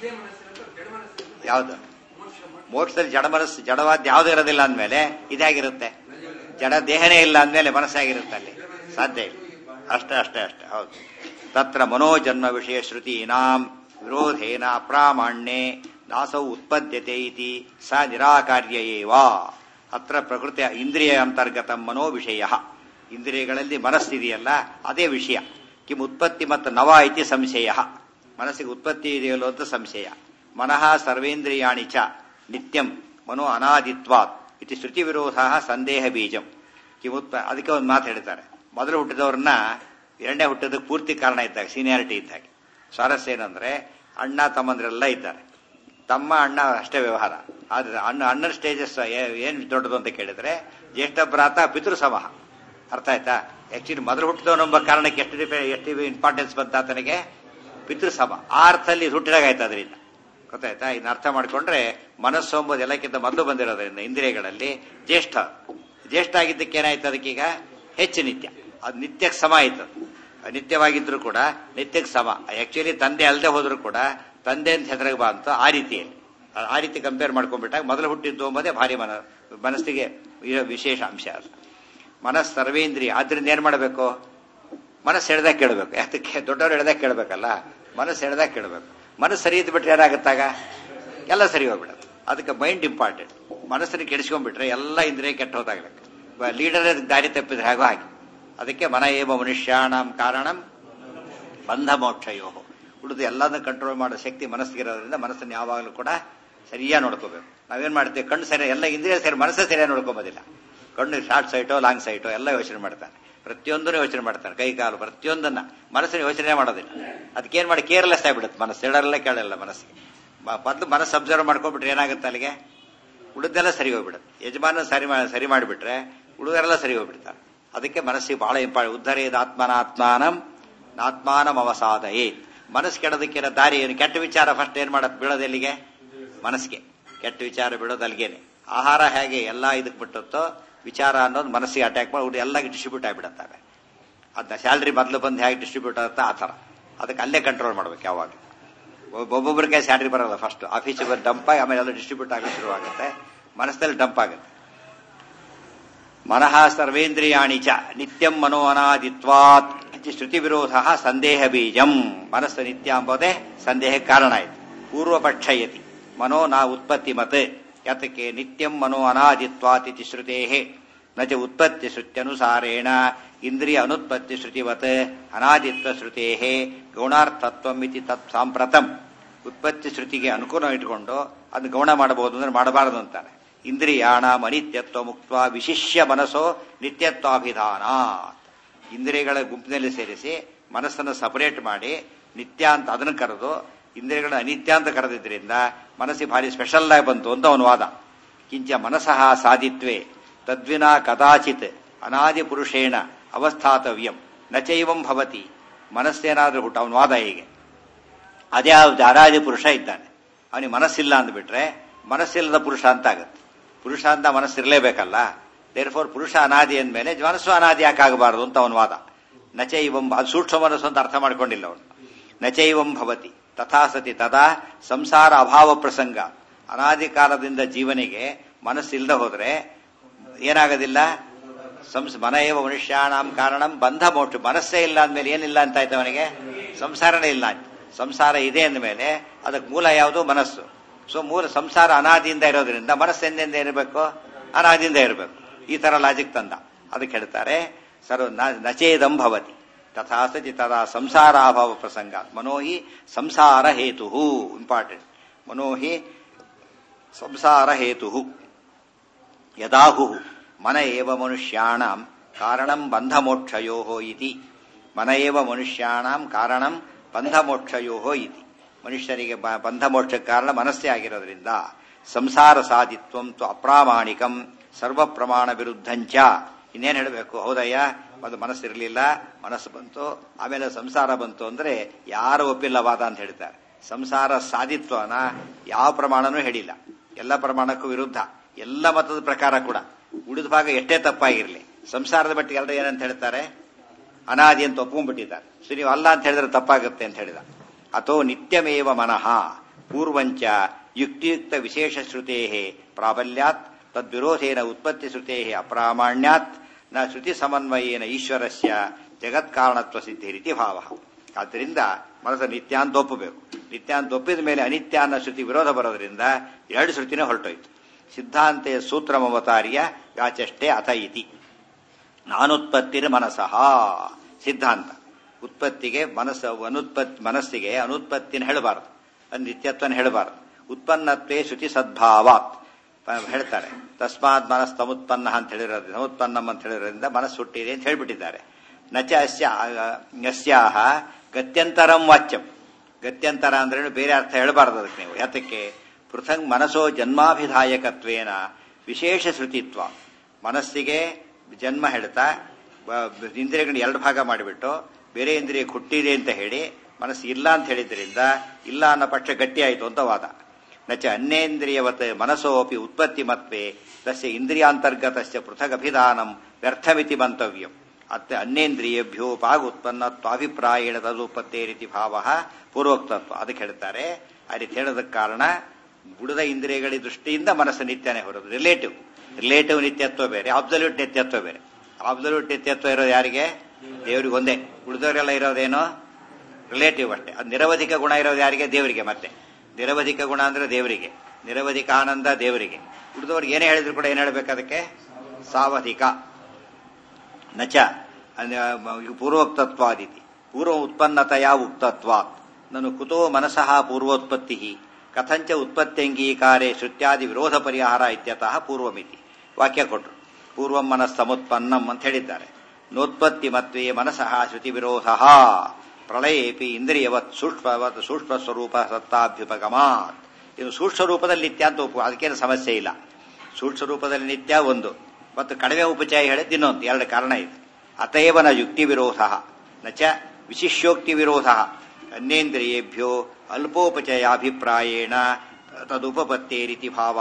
ಯಾವುದು ಮೋಕ್ಷದಲ್ಲಿ ಜಡ ಮನಸ್ಸು ಜಡವಾದ ಯಾವ್ದು ಇರೋದಿಲ್ಲ ಅಂದ್ಮೇಲೆ ಇದಾಗಿರುತ್ತೆ ಜಡ ದೇಹನೇ ಇಲ್ಲ ಅಂದ್ಮೇಲೆ ಮನಸ್ಸಾಗಿರುತ್ತೆ ಅಲ್ಲಿ ಸಾಧ್ಯ ಇಲ್ಲ ಅಷ್ಟೇ ಅಷ್ಟೇ ಅಷ್ಟೇ ಹೌದು ತತ್ರ ಮನೋಜನ್ಮ ವಿಷಯ ಶ್ರುತೀನಾಂ ವಿರೋಧೇನ ಅಪ್ರಾಮಾಣ್ಯೆ ನಾಸೌ ಉತ್ಪದ್ಯತೆ ಇತಿ ಸ ನಿರಾಕಾರ್ಯ ಏವ ಅತ್ರ ಪ್ರಕೃತಿ ಇಂದ್ರಿಯ ಅಂತರ್ಗತ ಮನೋ ವಿಷಯ ಇಂದ್ರಿಯಗಳಲ್ಲಿ ಮನಸ್ಸಿದೆಯಲ್ಲ ಅದೇ ವಿಷಯ ಕಿಂ ಉತ್ಪತ್ತಿ ಮತ್ತು ನವ ಇತಿ ಸಂಶಯ ಮನಸ್ಸಿಗೆ ಉತ್ಪತ್ತಿ ಇದೆಯಲ್ಲೋ ಅಂತ ಸಂಶಯ ಮನಃ ಸರ್ವೇಂದ್ರಿಯಾಣಿ ಚ ನಿತ್ಯಂ ಮನೋ ಅನಾದಿತ್ವಾತ್ ಇತಿ ಶ್ರುತಿ ವಿರೋಧ ಸಂದೇಹ ಬೀಜಂ ಕಿಮುತ್ಪ ಅದಕ್ಕೆ ಒಂದು ಮಾತು ಹೇಳ್ತಾರೆ ಮೊದಲು ಹುಟ್ಟಿದವ್ರನ್ನ ಎರಡನೇ ಹುಟ್ಟೋದಕ್ಕೆ ಪೂರ್ತಿ ಕಾರಣ ಇದ್ದಾಗ ಸೀನಿಯಾರಿಟಿ ಇದ್ದಾಗ ಸ್ವಾರಸ್ಯ ಏನಂದ್ರೆ ಅಣ್ಣ ತಮ್ಮಂದ್ರೆಲ್ಲ ಇದ್ದಾರೆ ತಮ್ಮ ಅಣ್ಣ ಅಷ್ಟೇ ವ್ಯವಹಾರ ಆದ್ರೆ ಅಣ್ಣ ಅಣ್ಣನ ಸ್ಟೇಜಸ್ ಏನ್ ದೊಡ್ಡದು ಅಂತ ಕೇಳಿದ್ರೆ ಜ್ಯೇಷ್ಠ ಭ್ರಾತ ಪಿತೃ ಸಮಹ ಅರ್ಥ ಆಯ್ತಾ ಆಕ್ಚುಲಿ ಮೊದಲು ಹುಟ್ಟಿದವನೆಂಬ ಕಾರಣಕ್ಕೆ ಎಷ್ಟು ಡಿಪೆ- ಎಷ್ಟು ಇಂಪಾರ್ಟೆನ್ಸ್ ಬಂತ ಆತನಿಗೆ ಪಿತೃ ಸಮ ಆ ಅರ್ಥದಲ್ಲಿ ಹುಟ್ಟಿದಾಗ ಆಯ್ತು ಅದರಿಂದ ಗೊತ್ತಾಯ್ತಾ ಇದನ್ನ ಅರ್ಥ ಮಾಡ್ಕೊಂಡ್ರೆ ಮನಸ್ಸು ಎಂಬುದು ಎಲ್ಲಕ್ಕಿಂತ ಮೊದಲು ಬಂದಿರೋದ್ರಿಂದ ಇಂದ್ರಿಯಗಳಲ್ಲಿ ಜ್ಯೇಷ್ಠ ಜ್ಯೇಷ್ಠ ಆಗಿದ್ದಕ್ಕೆ ಏನಾಯ್ತು ಅದಕ್ಕೀಗ ಹೆಚ್ಚು ನಿತ್ಯ ಅದು ನಿತ್ಯಕ್ಕೆ ಸಮ ಆಯ್ತು ಅದು ನಿತ್ಯವಾಗಿದ್ರು ಕೂಡ ನಿತ್ಯಕ್ಕೆ ಸಮ ಆಕ್ಚುಲಿ ತಂದೆ ಅಲ್ಲದೆ ಹೋದ್ರು ಕೂಡ ತಂದೆ ಅಂತ ಹೆಸರಿಗೆ ಬಂತು ಆ ರೀತಿಯಲ್ಲಿ ಆ- ಆ ರೀತಿ ಕಂಪೇರ್ ಮಾಡ್ಕೊಂಡ್ಬಿಟ್ಟಾಗ ಮೊದಲು ಹುಟ್ಟಿದ್ದು ಎಂಬುದೇ ಭಾರಿ ಮನ ಮನಸ್ಸಿಗೆ ಇರೋ ವಿಶೇಷ ಅಂಶ ಅದು ಮನಸ್ಸು ಸರ್ವೇಂದ್ರಿಯ ಆದ್ರಿಂದ ಏನ್ ಮಾಡಬೇಕು ಮನಸ್ಸು ಎಳ್ದಾಗ ಕೇಳಬೇಕು ಯಾತಕ್ಕೆ ದೊಡ್ಡವ್ರು ಎಳ್ದಾಗ ಕೇಳಬೇಕಲ್ಲ ಮನಸ್ಸು ಎಳ್ದಾಗ ಕೇಳಬೇಕು ಮನಸ್ಸು ಸರಿ ಇದ್ದು ಬಿಟ್ರೆ ಏನಾಗುತ್ತಾಗ ಎಲ್ಲ ಸರಿ ಹೋಗ್ಬಿಡುತ್ತೆ ಅದಕ್ಕೆ ಮೈಂಡ್ ಇಂಪಾರ್ಟೆಂಟ್ ಮನಸ್ಸನ್ನು ಕೆಡಿಸ್ಕೊಂಡ್ಬಿಟ್ರೆ ಎಲ್ಲ ಇಂದ್ರಿಯ ಕೆಟ್ಟ ಹೋದಾಗಲಿಕ್ಕೆ ಲೀಡರ್ ದಾರಿ ತಪ್ಪಿದ್ರೆ ಹಾಗೋ ಹಾಗೆ ಅದಕ್ಕೆ ಮನ ಏವ ಮನುಷ್ಯಾಣಂ ಕಾರಣಂ ಬಂಧ ಮೋಕ್ಷಯೋ ಉಳಿದು ಎಲ್ಲದನ್ನು ಕಂಟ್ರೋಲ್ ಮಾಡೋ ಶಕ್ತಿ ಮನಸ್ಸಿಗಿರೋದ್ರಿಂದ ಮನಸ್ಸನ್ನು ಯಾವಾಗಲೂ ಕೂಡ ಸರಿಯಾಗಿ ನೋಡ್ಕೋಬೇಕು ನಾವೇನ್ ಮಾಡ್ತೀವಿ ಕಣ್ಣು ಸರಿ ಎಲ್ಲ ಇಂದ್ರಿಯ ಸರಿ ಮನಸ್ಸೇ ಸರಿಯಾಗಿ ನೋಡ್ಕೊಂಬೋದಿಲ್ಲ ಕಣ್ಣು ಶಾರ್ಟ್ ಸೈಟೋ ಲಾಂಗ್ ಸೈಟೋ ಎಲ್ಲ ಯೋಚನೆ ಮಾಡ್ತಾನೆ ಪ್ರತಿಯೊಂದನ್ನು ಯೋಚನೆ ಮಾಡ್ತಾನೆ ಕೈ ಕಾಲು ಪ್ರತಿಯೊಂದನ್ನ ಮನಸ್ಸಿನ ಯೋಚನೆ ಮಾಡೋದಿಲ್ಲ ಅದಕ್ಕೇನ್ ಮಾಡಿ ಕೇರ್ಲೆಸ್ ಆಗಿಬಿಡುತ್ತೆ ಮನಸ್ಸು ಎಡರಲ್ಲೇ ಕೇಳಲ್ಲ ಮನಸ್ಸಿಗೆ ಮ- ಮೊದ್ಲು ಮನಸ್ಸು ಅಬ್ಸರ್ವ್ ಮಾಡ್ಕೊಂಡ್ಬಿಟ್ರೆ ಏನಾಗುತ್ತೆ ಅಲ್ಲಿಗೆ ಉಳಿದೆಲ್ಲ ಸರಿ ಹೋಗ್ಬಿಡುತ್ತೆ ಯಜಮಾನ ಸರಿ ಮಾ- ಸರಿ ಮಾಡಿಬಿಟ್ರೆ ಉಳಿದರೆಲ್ಲ ಸರಿ ಹೋಗ್ಬಿಡ್ತಾರೆ ಅದಕ್ಕೆ ಮನಸ್ಸಿಗೆ ಬಹಳ ಇಂಪಾರ್ಟೆಂಟ್ ಉದ್ಧರೇದ ಆತ್ಮನಾತ್ಮಾನಂ ನಾತ್ಮಾನಂ ಅವಸಾದಯೇ ಮನಸ್ಸು ಕೆಡೋದಕ್ಕಿರೋ ದಾರಿ ಏನು ಕೆಟ್ಟ ವಿಚಾರ ಫಸ್ಟ್ ಏನ್ ಮಾಡತ್ ಬೀಳೋದು ಎಲ್ಲಿಗೆ ಮನಸ್ಸಿಗೆ ಕೆಟ್ಟ ವಿಚಾರ ಬೀಳೋದು ಅಲ್ಲಿಗೇನೆ ಆಹಾರ ಹೇಗೆ ಎಲ್ಲ ಇದಕ್ಕೆ ಬಿಟ್ಟತ್ತೋ ವಿಚಾರ ಅನ್ನೋದು ಮನಸ್ಸಿಗೆ ಅಟ್ಯಾಕ್ ಮಾಡಿ ಉಡಿ ಎಲ್ಲ ಡಿಸ್ಟ್ರಿಬ್ಯೂಟ್ ಆಗಿಬಿಡುತ್ತವೆ ಅದನ್ನ ಸ್ಯಾಲ್ರಿ ಮೊದಲು ಬಂದು ಹೇಗೆ ಡಿಸ್ಟ್ರಿಬ್ಯೂಟ್ ಆಗುತ್ತೆ ಆ ಥರ ಅದಕ್ಕೆ ಅಲ್ಲೇ ಕಂಟ್ರೋಲ್ ಮಾಡ್ಬೇಕು ಯಾವಾಗ ಒಬ್ಬೊಬ್ಬರ ಕೈ ಸ್ಯಾಲ್ರಿ ಬರೋಲ್ಲ ಫಸ್ಟ್ ಆಫೀಸಿಗೆ ಬಂದು ಡಂಪ್ ಆಗಿ ಆಮೇಲೆ ಎಲ್ಲ ಡಿಸ್ಟ್ರಿಬ್ಯೂಟ್ ಆಗಲು ಶುರು ಆಗುತ್ತೆ ಮನಸ್ಸಲ್ಲಿ ಡಂಪ್ ಆಗುತ್ತೆ ಮನಃ ಸರ್ವೇಂದ್ರಿಯಾಣಿ ಚ ನಿತ್ಯಂ ಮನೋ ಅನಾದಿತ್ವಾತ್ ಇತಿ ಶ್ರುತಿ ವಿರೋಧ ಸಂದೇಹ ಬೀಜಂ ಮನಸ್ಸು ನಿತ್ಯ ಎಂಬುದೇ ಸಂದೇಹಕ್ಕೆ ಕಾರಣ ಆಯ್ತು ಪೂರ್ವ ಪಕ್ಷಯತಿ ಮನೋ ನ ಉತ್ಪತ್ತಿ ಮತ್ ಯಾತಕ್ಕೆ ನಿತ್ಯಂ ಮನೋ ಅನಾದಿತ್ವಾತ್ ಇತಿ ಶ್ರುತೇ ನ ಚ ಉತ್ಪತ್ತಿ ಶ್ರುತ್ಯನುಸಾರೇಣ ಇಂದ್ರಿಯ ಅನುತ್ಪತ್ತಿ ಶ್ರುತಿವತ್ ಅನಾದಿತ್ವ ಶ್ರುತೇ ಗೌಣಾರ್ಥತ್ವಂ ಇತಿ ತತ್ ಸಾಂಪ್ರತಂ ಉತ್ಪತ್ತಿ ಶ್ರುತಿಗೆ ಅನುಕೂಲ ಇಟ್ಕೊಂಡು ಅದನ್ನ ಗೌಣ ಮಾಡಬಹುದು ಅಂದ್ರೆ ಮಾಡಬಾರದು ಅಂತಾರೆ ಇಂದ್ರಿಯಾಣ ಅನಿತ್ಯತ್ವ ಮುಕ್ತ ವಿಶಿಷ್ಯ ಮನಸ್ಸೋ ನಿತ್ಯತ್ವಾಭಿಧಾನ ಇಂದ್ರಿಯಗಳ ಗುಂಪಿನಲ್ಲಿ ಸೇರಿಸಿ ಮನಸ್ಸನ್ನು ಸಪರೇಟ್ ಮಾಡಿ ನಿತ್ಯ ಅಂತ ಅದನ್ನು ಕರೆದು ಇಂದ್ರಿಯಗಳ ಅನಿತ್ಯ ಅಂತ ಕರೆದಿದ್ರಿಂದ ಮನಸ್ಸಿಗೆ ಭಾರಿ ಸ್ಪೆಷಲ್ ಆಗಿ ಬಂತು ಅಂತ ಅವನ ವಾದ ಕಿಂಚ ಮನಸಃ ಸಾಧಿತ್ವೇ ತದ್ವಿನಾ ಕದಾಚಿತ್ ಅನಾದಿ ಪುರುಷೇಣ ಅವಸ್ಥಾತವ್ಯಂ ನಚೈವಂ ಭವತಿ ಮನಸ್ಸೇನಾದ್ರೂ ಹುಟ್ಟು ಅವನ ವಾದ ಹೀಗೆ ಅದೇ ಅನಾದಿ ಪುರುಷ ಇದ್ದಾನೆ ಅವನಿಗೆ ಮನಸ್ಸಿಲ್ಲ ಅಂದ್ಬಿಟ್ರೆ ಮನಸ್ಸಿಲ್ಲದ ಪುರುಷ ಅಂತ ಆಗತ್ತೆ ಪುರುಷ ಅಂತ ಮನಸ್ಸಿರಲೇಬೇಕಲ್ಲ ದೇರ್ ಫೋರ್ ಪುರುಷ ಅನಾದಿ ಅಂದಮೇಲೆ ಮನಸ್ಸು ಅನಾದಿ ಯಾಕಾಗಬಾರದು ಅಂತ ಅವನ ವಾದ ನಚೈವಂ ಅದು ಸೂಕ್ಷ್ಮ ಮನಸ್ಸು ಅಂತ ಅರ್ಥ ಮಾಡ್ಕೊಂಡಿಲ್ಲ ಅವನು ನಚೈವಂ ಭವತಿ ತಥಾ ಸತಿ ತದಾ ಸಂಸಾರ ಅಭಾವ ಪ್ರಸಂಗ ಅನಾದಿ ಕಾಲದಿಂದ ಜೀವನಿಗೆ ಮನಸ್ಸಿಲ್ಲದೆ ಹೋದ್ರೆ ಏನಾಗೋದಿಲ್ಲ ಸಂಸ್ ಮನ ಏವ ಮನುಷ್ಯಾಣಂ ಕಾರಣಂ ಬಂಧ ಮೋಕ್ಷ ಮನಸ್ಸೇ ಇಲ್ಲ ಅಂದ್ಮೇಲೆ ಏನಿಲ್ಲ ಅಂತ ಆಯ್ತು ಅವನಿಗೆ ಸಂಸಾರನೇ ಇಲ್ಲ ಅಂತ ಸಂಸಾರ ಇದೆ ಅಂದಮೇಲೆ ಅದಕ್ಕೆ ಮೂಲ ಯಾವುದು ಮನಸ್ಸು ಸೊ ಮೂಲ ಸಂಸಾರ ಅನಾದಿಯಿಂದ ಇರೋದ್ರಿಂದ ಮನಸ್ಸು ಎಂದೆಂದ ಇರಬೇಕು ಅನಾದಿಯಿಂದ ಇರಬೇಕು ಈ ತರ ಲಾಜಿಕ್ ತಂದ ಅದಕ್ಕೆ ಹೇಳ್ತಾರೆ ಸರ್ವ ನ- ನಚೇದಂ ಭವತಿ ತಥಾ ಸತಿ ತದಾ ಸಂಸಾರಾಭಾವ ಪ್ರಸಂಗ ಮನೋಹಿ ಸಂಸಾರ ಹೇತು ಇಂಪಾರ್ಟೆಂಟ್ ಮನೋಹಿ ಸಂಸಾರ ಹೇತು ಯದಾಹು ಮನ ಏವ ಮನುಷ್ಯಾಣಂ ಕಾರಣಂ ಬಂಧಮೋಕ್ಷಯೋ ಇತಿ ಮನ ಏವ ಮನುಷ್ಯಾಣಂ ಕಾರಣಂ ಬಂಧಮೋಕ್ಷಯೋ ಇತಿ ಮನುಷ್ಯರಿಗೆ ಬ- ಬಂಧಮೋಕ್ಷಕ್ಕೆ ಕಾರಣ ಮನಸ್ಸೇ ಆಗಿರೋದ್ರಿಂದ ಸಂಸಾರ ಸಾಧಿತ್ವಂ ತು ಅಪ್ರಾಮಾಣಿಕಂ ಸರ್ವ ಪ್ರಮಾಣ ವಿರುದ್ಧಂಚ ಇನ್ನೇನು ಹೇಳಬೇಕು ಹೌದಯ್ಯ ಅದು ಮನಸ್ಸಿರಲಿಲ್ಲ ಮನಸ್ಸು ಬಂತು ಆಮೇಲೆ ಸಂಸಾರ ಬಂತು ಅಂದ್ರೆ ಯಾರು ಒಪ್ಪಿಲ್ಲ ವಾದ ಅಂತ ಹೇಳ್ತಾರೆ ಸಂಸಾರ ಸಾಧಿತ್ವನ ಯಾವ ಪ್ರಮಾಣನೂ ಹೇಳಿಲ್ಲ ಎಲ್ಲ ಪ್ರಮಾಣಕ್ಕೂ ವಿರುದ್ಧ ಎಲ್ಲ ಮತದ ಪ್ರಕಾರ ಕೂಡ ಉಳಿದ ಭಾಗ ಎಷ್ಟೇ ತಪ್ಪಾಗಿರ್ಲಿ ಸಂಸಾರದ ಮಟ್ಟಿಗೆ ಎಲ್ಲರೂ ಏನಂತ ಹೇಳ್ತಾರೆ ಅನಾದಿ ಅಂತ ಒಪ್ಕೊಂಡ್ಬಿಟ್ಟಿದ್ದಾರೆ ಸೊ ನೀವು ಅಲ್ಲ ಅಂತ ಹೇಳಿದ್ರೆ ತಪ್ಪಾಗುತ್ತೆ ಅಂತ ಹೇಳಿದ ಅಥೋ ನಿತ್ಯಮೇವ ಮನಃ ಪೂರ್ವಂಚ ಯುಕ್ತಿಯುಕ್ತ ವಿಶೇಷ ಶ್ರುತೇ ಪ್ರಾಬಲ್ಯಾತ್ ತದ್ವಿರೋಧೇನ ಉತ್ಪತ್ತಿ ಶ್ರುತೇ ಅಪ್ರಾಮಾಣ್ಯಾತ್ ನ ಶ್ರುತಿ ಸಮನ್ವಯೇನ ಈಶ್ವರಸ್ಯ ಜಗತ್ಕಾರಣತ್ವ ಸಿದ್ಧಿ ರೀತಿ ಭಾವ ಆದ್ದರಿಂದ ಮನಸ್ಸು ನಿತ್ಯ ಅಂತ ಒಪ್ಪಬೇಕು ನಿತ್ಯ ಅಂತ ಒಪ್ಪಿದ ಮೇಲೆ ಅನಿತ್ಯ ಅನ್ನೋ ಶ್ರುತಿ ವಿರೋಧ ಬರೋದ್ರಿಂದ ಎರಡು ಶ್ರುತಿನೇ ಹೊರಟೋಯ್ತು ಸಿದ್ಧಾಂತೆಯ ಸೂತ್ರಮವತಾರ್ಯ ಯಾಚಷ್ಟೇ ಅಥ ಇತಿ ನಾನುತ್ಪತ್ತಿರ ಮನಸಃ ಸಿದ್ಧಾಂತ ಉತ್ಪತ್ತಿಗೆ ಮನಸ್ಸು ಅನುತ್ಪತ್ತಿ ಮನಸ್ಸಿಗೆ ಅನುತ್ಪತ್ತಿನ ಹೇಳಬಾರದು ಅದು ನಿತ್ಯತ್ವನ ಹೇಳಬಾರದು ಉತ್ಪನ್ನತ್ವೇ ಶ್ರುತಿ ಸದ್ಭಾವಾತ್ ಪ- ಹೇಳ್ತಾರೆ ತಸ್ಮಾತ್ ಮನಸ್ ತಮುತ್ಪನ್ನ ಅಂತ ಹೇಳಿರೋದು ಸಮುತ್ಪನ್ನಂ ಅಂತ ಹೇಳಿರೋದ್ರಿಂದ ಮನಸ್ಸು ಹುಟ್ಟಿದೆ ಅಂತ ಹೇಳ್ಬಿಟ್ಟಿದ್ದಾರೆ ನಚ ಅಸ್ಯ ಅಸ್ಯಾಹ ಗತ್ಯಂತರಂ ವಾಚ್ಯಂ ಗತ್ಯಂತರ ಅಂದ್ರೆ ಬೇರೆ ಅರ್ಥ ಹೇಳಬಾರದು ಅದಕ್ಕೆ ನೀವು ಯಾತಕ್ಕೆ ಪೃಥಂಗ್ ಮನಸೋ ಜನ್ಮಾಭಿಧಾಯಕತ್ವೇನ ವಿಶೇಷ ಶ್ರುತಿತ್ವ ಮನಸ್ಸಿಗೆ ಜನ್ಮ ಹೇಳ್ತಾ ಬ- ಇಂದ್ರಿಯಗಳನ್ನ ಎರಡು ಭಾಗ ಮಾಡಿಬಿಟ್ಟು ಬೇರೆ ಇಂದ್ರಿಯ ಹುಟ್ಟಿದೆ ಅಂತ ಹೇಳಿ ಮನಸ್ಸು ಇಲ್ಲ ಅಂತ ಹೇಳಿದ್ರಿಂದ ಇಲ್ಲ ಅನ್ನೋ ಪಕ್ಷ ಗಟ್ಟಿಯಾಯಿತು ಅಂತ ವಾದ ನಚ ಅನ್ಯೇಂದ್ರಿಯವತ್ ಮನಸೋಪಿ ಉತ್ಪತ್ತಿ ಮತ್ವೇ ತಸ್ಯ ಇಂದ್ರಿಯಾಂತರ್ಗತಸ್ಯ ಪೃಥಗಭಿಧಾನಂ ವ್ಯರ್ಥಮಿತಿ ಮಂತವ್ಯಂ ಅತ್ತ ಅನ್ಯೇಂದ್ರಿಯಭ್ಯೋಪಾಗ ಉತ್ಪನ್ನತ್ವಾಭಿಪ್ರಾಯೇಣ ತದುತ್ಪತ್ತೇ ರೀತಿ ಭಾವ ಪೂರ್ವೋಕ್ತತ್ವ ಅದಕ್ಕೆ ಹೇಳ್ತಾರೆ ಆ ರೀತಿ ಹೇಳೋದಕ್ಕೆ ಕಾರಣ ಬುಡದ ಇಂದ್ರಿಯಗಳ ದೃಷ್ಟಿಯಿಂದ ಮನಸ್ಸು ನಿತ್ಯನೇ ಹೊರದು ರಿಲೇಟಿವ್ ರಿಲೇಟಿವ್ ನಿತ್ಯತ್ವ ಬೇರೆ ಅಬ್ಸಲ್ಯೂಟ್ ನಿತ್ಯತ್ವ ಬೇರೆ ಅಬ್ಸಲ್ಯೂಟ್ ನಿತ್ಯತ್ವ ಇರೋದು ಯಾರಿಗೆ ದೇವರಿಗೆ ಒಂದೇ ಉಳಿದವರೆಲ್ಲ ಇರೋದೇನೋ ರಿಲೇಟಿವ್ ಅಷ್ಟೇ ಅದು ನಿರವಧಿಕ ಗುಣ ಇರೋದು ಯಾರಿಗೆ ದೇವರಿಗೆ ಮತ್ತೆ ನಿರವಧಿಕ ಗುಣ ಅಂದ್ರೆ ದೇವರಿಗೆ ನಿರವಧಿಕ ಆನಂದ ದೇವರಿಗೆ ಉಳಿದವ್ರಿಗೆ ಏನೇ ಹೇಳಿದ್ರು ಕೂಡ ಏನು ಹೇಳಬೇಕು ಅದಕ್ಕೆ ಸಾವಧಿಕ ನಚ ಅಂದ್ರೆ ಪೂರ್ವೋಕ್ತತ್ವಾದಿತಿ ಪೂರ್ವ ಉತ್ಪನ್ನತೆಯ ಉಕ್ತತ್ವಾತ್ ನನು ಕುತೋ ಮನಸಃ ಪೂರ್ವೋತ್ಪತ್ತಿ ಕಥಂಚ ಉತ್ಪತ್ತ್ಯಂಗೀಕಾರೆ ಶ್ರುತ್ಯಾದಿ ವಿರೋಧ ಪರಿಹಾರ ಇತ್ಯತಃ ಪೂರ್ವಮಿತಿ ವಾಕ್ಯ ಕೊಟ್ಟರು ಪೂರ್ವಂ ಮನಸ್ಸಮುತ್ಪನ್ನಂ ಅಂತ ಹೇಳಿದ್ದಾರೆ ನೋತ್ಪತ್ತಿ ಮತ್ವೇ ಮನಸಃ ಶ್ರುತಿ ವಿರೋಧ ಪ್ರಳಯೇಪಿ ಇಂದ್ರಿಯವತ್ ಸೂಕ್ಷ್ಮವತ್ ಸೂಕ್ಷ್ಮ ಸ್ವರೂಪ ಸತ್ತಾಭ್ಯುಪಗಮಾತ್ ಇದು ಸೂಕ್ಷ್ಮ ರೂಪದಲ್ಲಿ ನಿತ್ಯ ಅಂತ ಒಪ್ಪು ಅದಕ್ಕೇನು ಸಮಸ್ಯೆ ಇಲ್ಲ ಸೂಕ್ಷ್ಮ ರೂಪದಲ್ಲಿ ನಿತ್ಯ ಒಂದು ಮತ್ತು ಕಡಿಮೆ ಉಪಚಯ ಹೇಳಿದ್ದು ಇನ್ನೊಂದು ಎರಡು ಕಾರಣ ಇದೆ ಅತಯವ ನ ಯುಕ್ತಿ ವಿರೋಧ ನ ಚ ವಿಶಿಷ್ಯೋಕ್ತಿ ವಿರೋಧ ಅನ್ಯೇಂದ್ರಿಯೇಭ್ಯೋ ಅಲ್ಪೋಪಚಯಾಭಿಪ್ರಾಯೇಣ ತದುಪಪತ್ತೇರಿತಿ ಭಾವ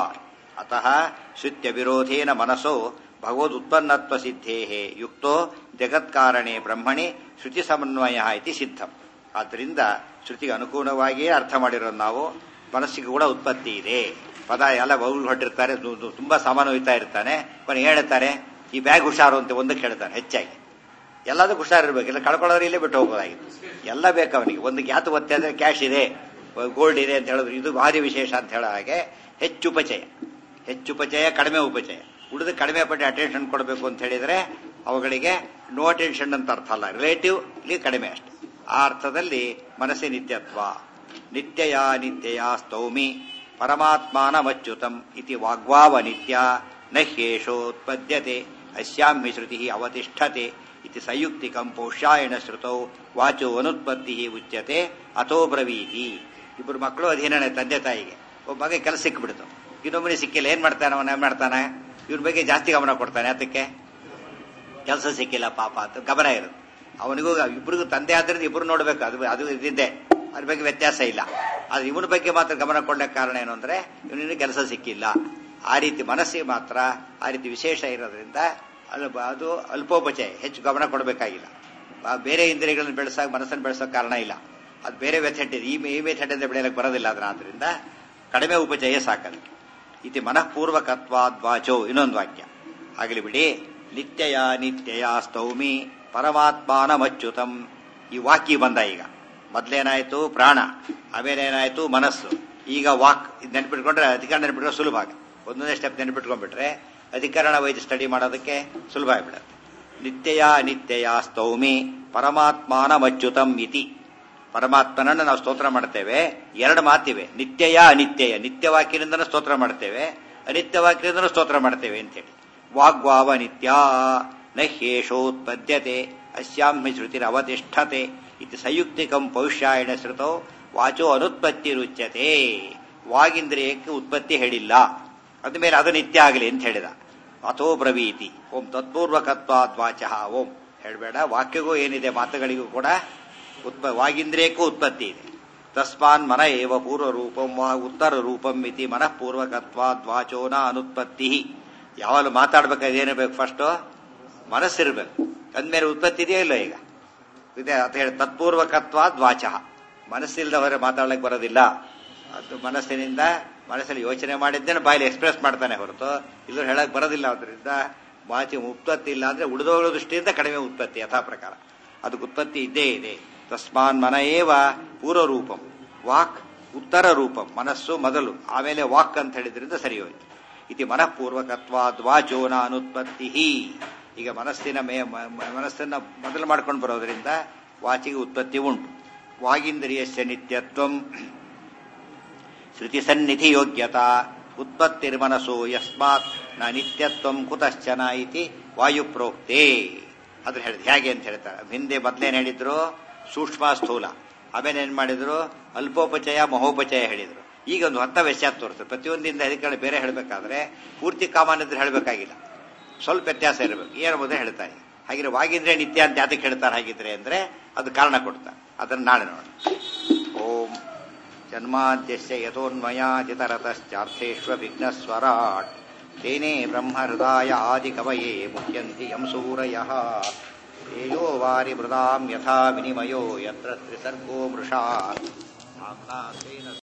ಅತಃ ಶ್ರುತ್ಯ ವಿರೋಧೇನ ಮನಸೋ ಭಗವದುತ್ಪನ್ನತ್ವ ಸಿದ್ಧೇ ಯುಕ್ತೋ ಜಗತ್ಕಾರಣೆ ಬ್ರಹ್ಮಣಿ ಶ್ರುತಿ ಸಮನ್ವಯ ಇತಿ ಸಿದ್ಧಂ ಆದ್ದರಿಂದ ಶ್ರುತಿಗೆ ಅನುಗುಣವಾಗಿಯೇ ಅರ್ಥ ಮಾಡಿರೋದು ನಾವು ಮನಸ್ಸಿಗೆ ಕೂಡ ಉತ್ಪತ್ತಿ ಇದೆ ಪದ ಎಲ್ಲ ಬೌಲ್ ಹೊಟ್ಟಿರ್ತಾರೆ ದು- ದು- ತುಂಬಾ ಸಾಮಾನು ಒಯ್ತಾ ಇರ್ತಾನೆ ಕೊನೆ ಹೇಳ್ತಾರೆ ಈ ಬ್ಯಾಗ್ ಹುಷಾರು ಅಂತ ಒಂದಕ್ಕೆ ಹೇಳ್ತಾನೆ ಹೆಚ್ಚಾಗಿ ಎಲ್ಲದಕ್ಕೂ ಹುಷಾರಿರ್ಬೇಕು ಇಲ್ಲ ಕಳ್ಕೊಳ್ಳೋರು ಇಲ್ಲೇ ಬಿಟ್ಟು ಹೋಗ್ಬೋದಾಗಿತ್ತು ಎಲ್ಲ ಬೇಕು ಅವನಿಗೆ ಒಂದು ಯಾತು ಒತ್ತೆ ಅಂದ್ರೆ ಕ್ಯಾಶ್ ಇದೆ ಗೋಲ್ಡ್ ಇದೆ ಅಂತ ಹೇಳಿದ್ರು ಇದು ಭಾರಿ ವಿಶೇಷ ಅಂತ ಹೇಳೋ ಹಾಗೆ ಹೆಚ್ಚು ಉಪಚಯ ಹೆಚ್ಚು ಉಪಚಯ ಕಡಿಮೆ ಉಪಚಯ ಉಳಿದು ಕಡಿಮೆ ಪಟ್ಟು ಅಟೆನ್ಷನ್ ಕೊಡಬೇಕು ಅಂತ ಹೇಳಿದ್ರೆ ಅವುಗಳಿಗೆ ನೋ ಅಟೆನ್ಷನ್ ಅಂತ ಅರ್ಥ ಅಲ್ಲ ರಿಲೇಟಿವ್ ಇಲ್ಲಿ ಕಡಿಮೆ ಅಷ್ಟೆ ಆ ಅರ್ಥದಲ್ಲಿ ಮನಸ್ಸಿ ನಿತ್ಯತ್ವ ನಿತ್ಯಯ ನಿತ್ಯಯ ಸ್ತೌಮಿ ಪರಮಾತ್ಮಾನಮಚ್ಯುತಂ ಇತಿ ವಾಗ್ವಾವ ನಿತ್ಯ ನ ಹ್ಯೇಷೋತ್ಪದ್ಯತೆ ಅಸ್ಯಾಂ ಹಿ ಶ್ರುತಿ ಅವತಿಷ್ಠತೆ ಇತಿ ಸಂಯುಕ್ತಿಕಂ ಪೌಷ್ಯಾಯಣ ಶ್ರುತೌ ವಾಚೋ ಅನುತ್ಪತ್ತಿ ಉಚ್ಯತೆ ಅಥೋ ಬ್ರವೀತಿ ಇಬ್ಬರು ಮಕ್ಕಳು ಅಧೀನನೇ ತಂದೆ ತಾಯಿಗೆ ಒಬ್ಬ ಮಗ ಕೆಲಸ ಸಿಕ್ಬಿಡ್ತು ಇನ್ನೊಬ್ಬನಿಗೆ ಸಿಕ್ಕಿಲ್ಲ ಏನ್ ಮಾಡ್ತಾನೆ ಅವನ ಏನ್ ಮಾಡ್ತಾನೆ ಇವ್ರ ಬಗ್ಗೆ ಜಾಸ್ತಿ ಗಮನ ಕೊಡ್ತಾನೆ ಅದಕ್ಕೆ ಕೆಲಸ ಸಿಕ್ಕಿಲ್ಲ ಪಾಪ ಅಂತ ಗಮನ ಇರುತ್ತೆ ಅವನಿಗೂ ಇಬ್ಬರಿಗೂ ತಂದೆ ಆದ್ರಿಂದ ಇಬ್ರು ನೋಡ್ಬೇಕು ಅದು ಅದು ಇದ್ದಿದ್ದೆ ಅದ್ರ ಬಗ್ಗೆ ವ್ಯತ್ಯಾಸ ಇಲ್ಲ ಅದು ಇವನ ಬಗ್ಗೆ ಮಾತ್ರ ಗಮನ ಕೊಡ್ಲಿಕ್ಕೆ ಕಾರಣ ಏನು ಅಂದ್ರೆ ಇವನಿಗೆ ಕೆಲಸ ಸಿಕ್ಕಿಲ್ಲ ಆ ರೀತಿ ಮನಸ್ಸಿಗೆ ಮಾತ್ರ ಆ ರೀತಿ ವಿಶೇಷ ಇರೋದ್ರಿಂದ ಅಲ್ಲ ಅದು ಅಲ್ಪೋಪಚಯ ಹೆಚ್ಚು ಗಮನ ಕೊಡಬೇಕಾಗಿಲ್ಲ ಆ ಬೇರೆ ಇಂದ್ರಿಯಗಳನ್ನು ಬೆಳೆಸಕ್ ಮನಸ್ಸನ್ನು ಬೆಳೆಸೋಕೆ ಕಾರಣ ಇಲ್ಲ ಅದು ಬೇರೆ ಮೆಥಡ್ ಇದೆ ಈ ಈ ಮೆಥಡ್ ಇಂದ ಬೆಳೆಯಲಿಕ್ಕೆ ಬರೋದಿಲ್ಲ ಅದನ್ನ ಆದ್ರಿಂದ ಕಡಿಮೆ ಉಪಚಯ ಸಾಕದು ಇತಿ ಮನಃಪೂರ್ವಕತ್ವಾದ್ವಾಚೋ ಇನ್ನೊಂದು ವಾಕ್ಯ ಆಗಲಿ ಬಿಡಿ ನಿತ್ಯಯ ನಿತ್ಯಯ ಸ್ತೌಮಿ ಪರಮಾತ್ಮಾನಮಚ್ಯುತಂ ಈ ವಾಕ್ಯ ಬಂದ ಈಗ ಮೊದ್ಲೇನಾಯ್ತು ಪ್ರಾಣ ಆಮೇಲೆ ಏನಾಯ್ತು ಮನಸ್ಸು ಈಗ ವಾಕ್ ಇದು ನೆನ್ಪಿಟ್ಕೊಂಡ್ರೆ ಅಧಿಕರಣ ನೆನ್ಪಿಟ್ಕೊಂಡ್ರೆ ಸುಲಭ ಆಗ ಒಂದೊಂದೇ ಸ್ಟೆಪ್ ನೆನ್ಪಿಟ್ಕೊಂಡ್ಬಿಟ್ರೆ ಅಧಿಕರಣ ವೈದ್ಯ ಸ್ಟಡಿ ಮಾಡೋದಕ್ಕೆ ಸುಲಭ ಆಗ್ಬಿಡುತ್ತೆ ನಿತ್ಯಯ ನಿತ್ಯಯ ಸ್ತೌಮಿ ಪರಮಾತ್ಮಾನಮಚ್ಯುತಂ ಇತಿ ಪರಮಾತ್ಮನನ್ನು ನಾವು ಸ್ತೋತ್ರ ಮಾಡ್ತೇವೆ ಎರಡು ಮಾತಿವೆ ನಿತ್ಯಯ ಅನಿತ್ಯಯ ನಿತ್ಯವಾಕ್ಯದಿಂದನೂ ಸ್ತೋತ್ರ ಮಾಡ್ತೇವೆ ಅನಿತ್ಯವಾಕ್ಯದಿಂದನೂ ಸ್ತೋತ್ರ ಮಾಡ್ತೇವೆ ಅಂತೇಳಿ ವಾಗ್ವಾವ ನಿತ್ಯ ನ ಹ್ಯೇಷೋತ್ಪದ್ಯತೆ ಅಸ್ಯಾಂ ಹಿ ಶ್ರುತಿರವತಿಷ್ಠತೆ ಇತಿ ಸಂಯುಕ್ತಿಕಂ ಪೌಷ್ಯಾಯಣ ಶ್ರುತೌ ವಾಚೋ ಅನುತ್ಪತ್ತಿರುಚ್ಯತೆ ವಾಗಿಂದ್ರಿಯಕ್ಕೆ ಉತ್ಪತ್ತಿ ಹೇಳಿಲ್ಲ ಅದ ಮೇಲೆ ಅದು ನಿತ್ಯ ಆಗಲಿ ಅಂತ ಹೇಳಿದ ಅಥೋ ಬ್ರವೀತಿ ಓಂ ತತ್ಪೂರ್ವಕತ್ವಾದ್ ವಾಚ ಓಂ ಹೇಳಬೇಡ ವಾಕ್ಯಗೂ ಏನಿದೆ ಮಾತುಗಳಿಗೂ ಕೂಡ ಉತ್ಪ ವಾಗಿಂದ್ರಿಯಕ್ಕೂ ಉತ್ಪತ್ತಿ ಇದೆ ತಸ್ಮಾನ್ ಮನ ಏವ ಪೂರ್ವ ರೂಪಂ ವಾ ಉತ್ತರ ರೂಪಂ ಇತಿ ಮನಃಪೂರ್ವಕತ್ವಾದ್ ವಾಚೋ ನ ಅನುತ್ಪತ್ತಿ ಯಾವಾಗಲೂ ಮಾತಾಡ್ಬೇಕಾದ್ರೆ ಏನು ಬೇಕು ಫಸ್ಟು ಮನಸ್ಸಿರ್ಬೇಕು ಅಂದ್ಮೇಲೆ ಉತ್ಪತ್ತಿ ಇದೆಯೋ ಇಲ್ಲ ಈಗ ಇದೆ ಅಂತ ಹೇಳಿ ತತ್ಪೂರ್ವಕತ್ವಾದ್ ವಾಚ ಮನಸ್ಸಿಲ್ದವರೆ ಮಾತಾಡ್ಲಿಕ್ಕೆ ಬರೋದಿಲ್ಲ ಅದು ಮನಸ್ಸಿನಿಂದ ಮನಸ್ಸಲ್ಲಿ ಯೋಚನೆ ಮಾಡಿದ್ದೇನೆ ಬಾಯಲ್ಲಿ ಎಕ್ಸ್ಪ್ರೆಸ್ ಮಾಡ್ತಾನೆ ಹೊರತು ಇಲ್ಲೂ ಹೇಳಕ್ ಬರೋದಿಲ್ಲ ಅದರಿಂದ ವಾಚಿ ಉತ್ಪತ್ತಿ ಇಲ್ಲ ಅಂದ್ರೆ ಉಳಿದೋಗಳ ದೃಷ್ಟಿಯಿಂದ ಕಡಿಮೆ ಉತ್ಪತ್ತಿ ಯಥಾ ಪ್ರಕಾರ ಅದಕ್ಕೆ ಉತ್ಪತ್ತಿ ಇದ್ದೇ ಇದೆ ತಸ್ಮಾನ್ ಮನ ಏವ ಪೂರ್ವ ರೂಪಂ ವಾಕ್ ಉತ್ತರ ರೂಪಂ ಮನಸ್ಸು ಮೊದಲು ಆಮೇಲೆ ವಾಕ್ ಅಂತ ಹೇಳಿದ್ರಿಂದ ಸರಿ ಹೋಯ್ತು ಇತಿ ಮನಃಪೂರ್ವಕತ್ವಾದ್ ವಾಚೋನ ಅನುತ್ಪತ್ತಿ ಈಗ ಮನಸ್ಸಿನ ಮೇ ಮ- ಮ- ಮನಸ್ಸನ್ನ ಮೊದಲು ಮಾಡ್ಕೊಂಡು ಬರೋದ್ರಿಂದ ವಾಚಿಗೆ ಉತ್ಪತ್ತಿ ಉಂಟು ವಾಗಿಂದ್ರಿಯಸ್ಯ ನಿತ್ಯತ್ವಂ ಶ್ರುತಿ ಸನ್ನಿಧಿ ಯೋಗ್ಯತಾ ಉತ್ಪತ್ತಿರ್ಮನಸೋ ಯಸ್ಮಾತ್ ನ ನಿತ್ಯತ್ವಂ ಕುತಶ್ಚನ ಇತಿ ವಾಯುಪ್ರೋಕ್ತೆ ಅದ್ರ ಹೇಳಿದ್ ಹೇಗೆ ಅಂತ ಹೇಳ್ತಾರೆ ಹಿಂದೆ ಮೊದ್ಲೇನ್ ಹೇಳಿದ್ರು ಸೂಕ್ಷ್ಮ ಸ್ಥೂಲ ಆಮೇಲೆ ಏನ್ ಮಾಡಿದ್ರು ಅಲ್ಪೋಪಚಯ ಮಹೋಪಚಯ ಹೇಳಿದ್ರು ಈಗ ಒಂದು ಹೊತ್ತ ವ್ಯತ್ಯಾಸ ತೋರಿಸ್ತದೆ ಪ್ರತಿಯೊಂದಿಂದ ಅಧಿಕರಣ ಬೇರೆ ಹೇಳಬೇಕಾದ್ರೆ ಪೂರ್ತಿ ಕಾಮನ್ ಇದ್ರೆ ಹೇಳಬೇಕಾಗಿಲ್ಲ ಸ್ವಲ್ಪ ವ್ಯತ್ಯಾಸ ಇರಬೇಕು ಏನು ಮೊದಲು ಹೇಳ್ತಾರೆ ಹಾಗಿದ್ರೆ ವಾಗಿದ್ರೆ ನಿತ್ಯ ಅಂತ ಯಾತಕ್ಕೆ ಹೇಳ್ತಾರೆ ಹಾಗಿದ್ರೆ ಅಂದ್ರೆ ಅದು ಕಾರಣ ಕೊಡ್ತಾರೆ ಅದನ್ನ ನಾಳೆ ನೋಡೋಣ ಓಂ ಜನ್ಮಾದ್ಯಸ್ಯ ಯಥೋನ್ಮಯಾಚಿತರತಶ್ಚಾರ್ಥೇಶ್ವ ವಿಘ್ನಸ್ವರಾಟ್ ತೇನೇ ಬ್ರಹ್ಮಹೃದಾಯ ಆದಿಕವಯೇ ಮುಹ್ಯಂತಿ ಯಂ ಸೂರಯಃ ತೇಜೋ ವಾರಿ ಮೃದಾಂ ಯಥಾ ವಿನಿಮಯೋ ಯತ್ರ ತ್ರಿಸರ್ಗೋ ಮೃಷಾ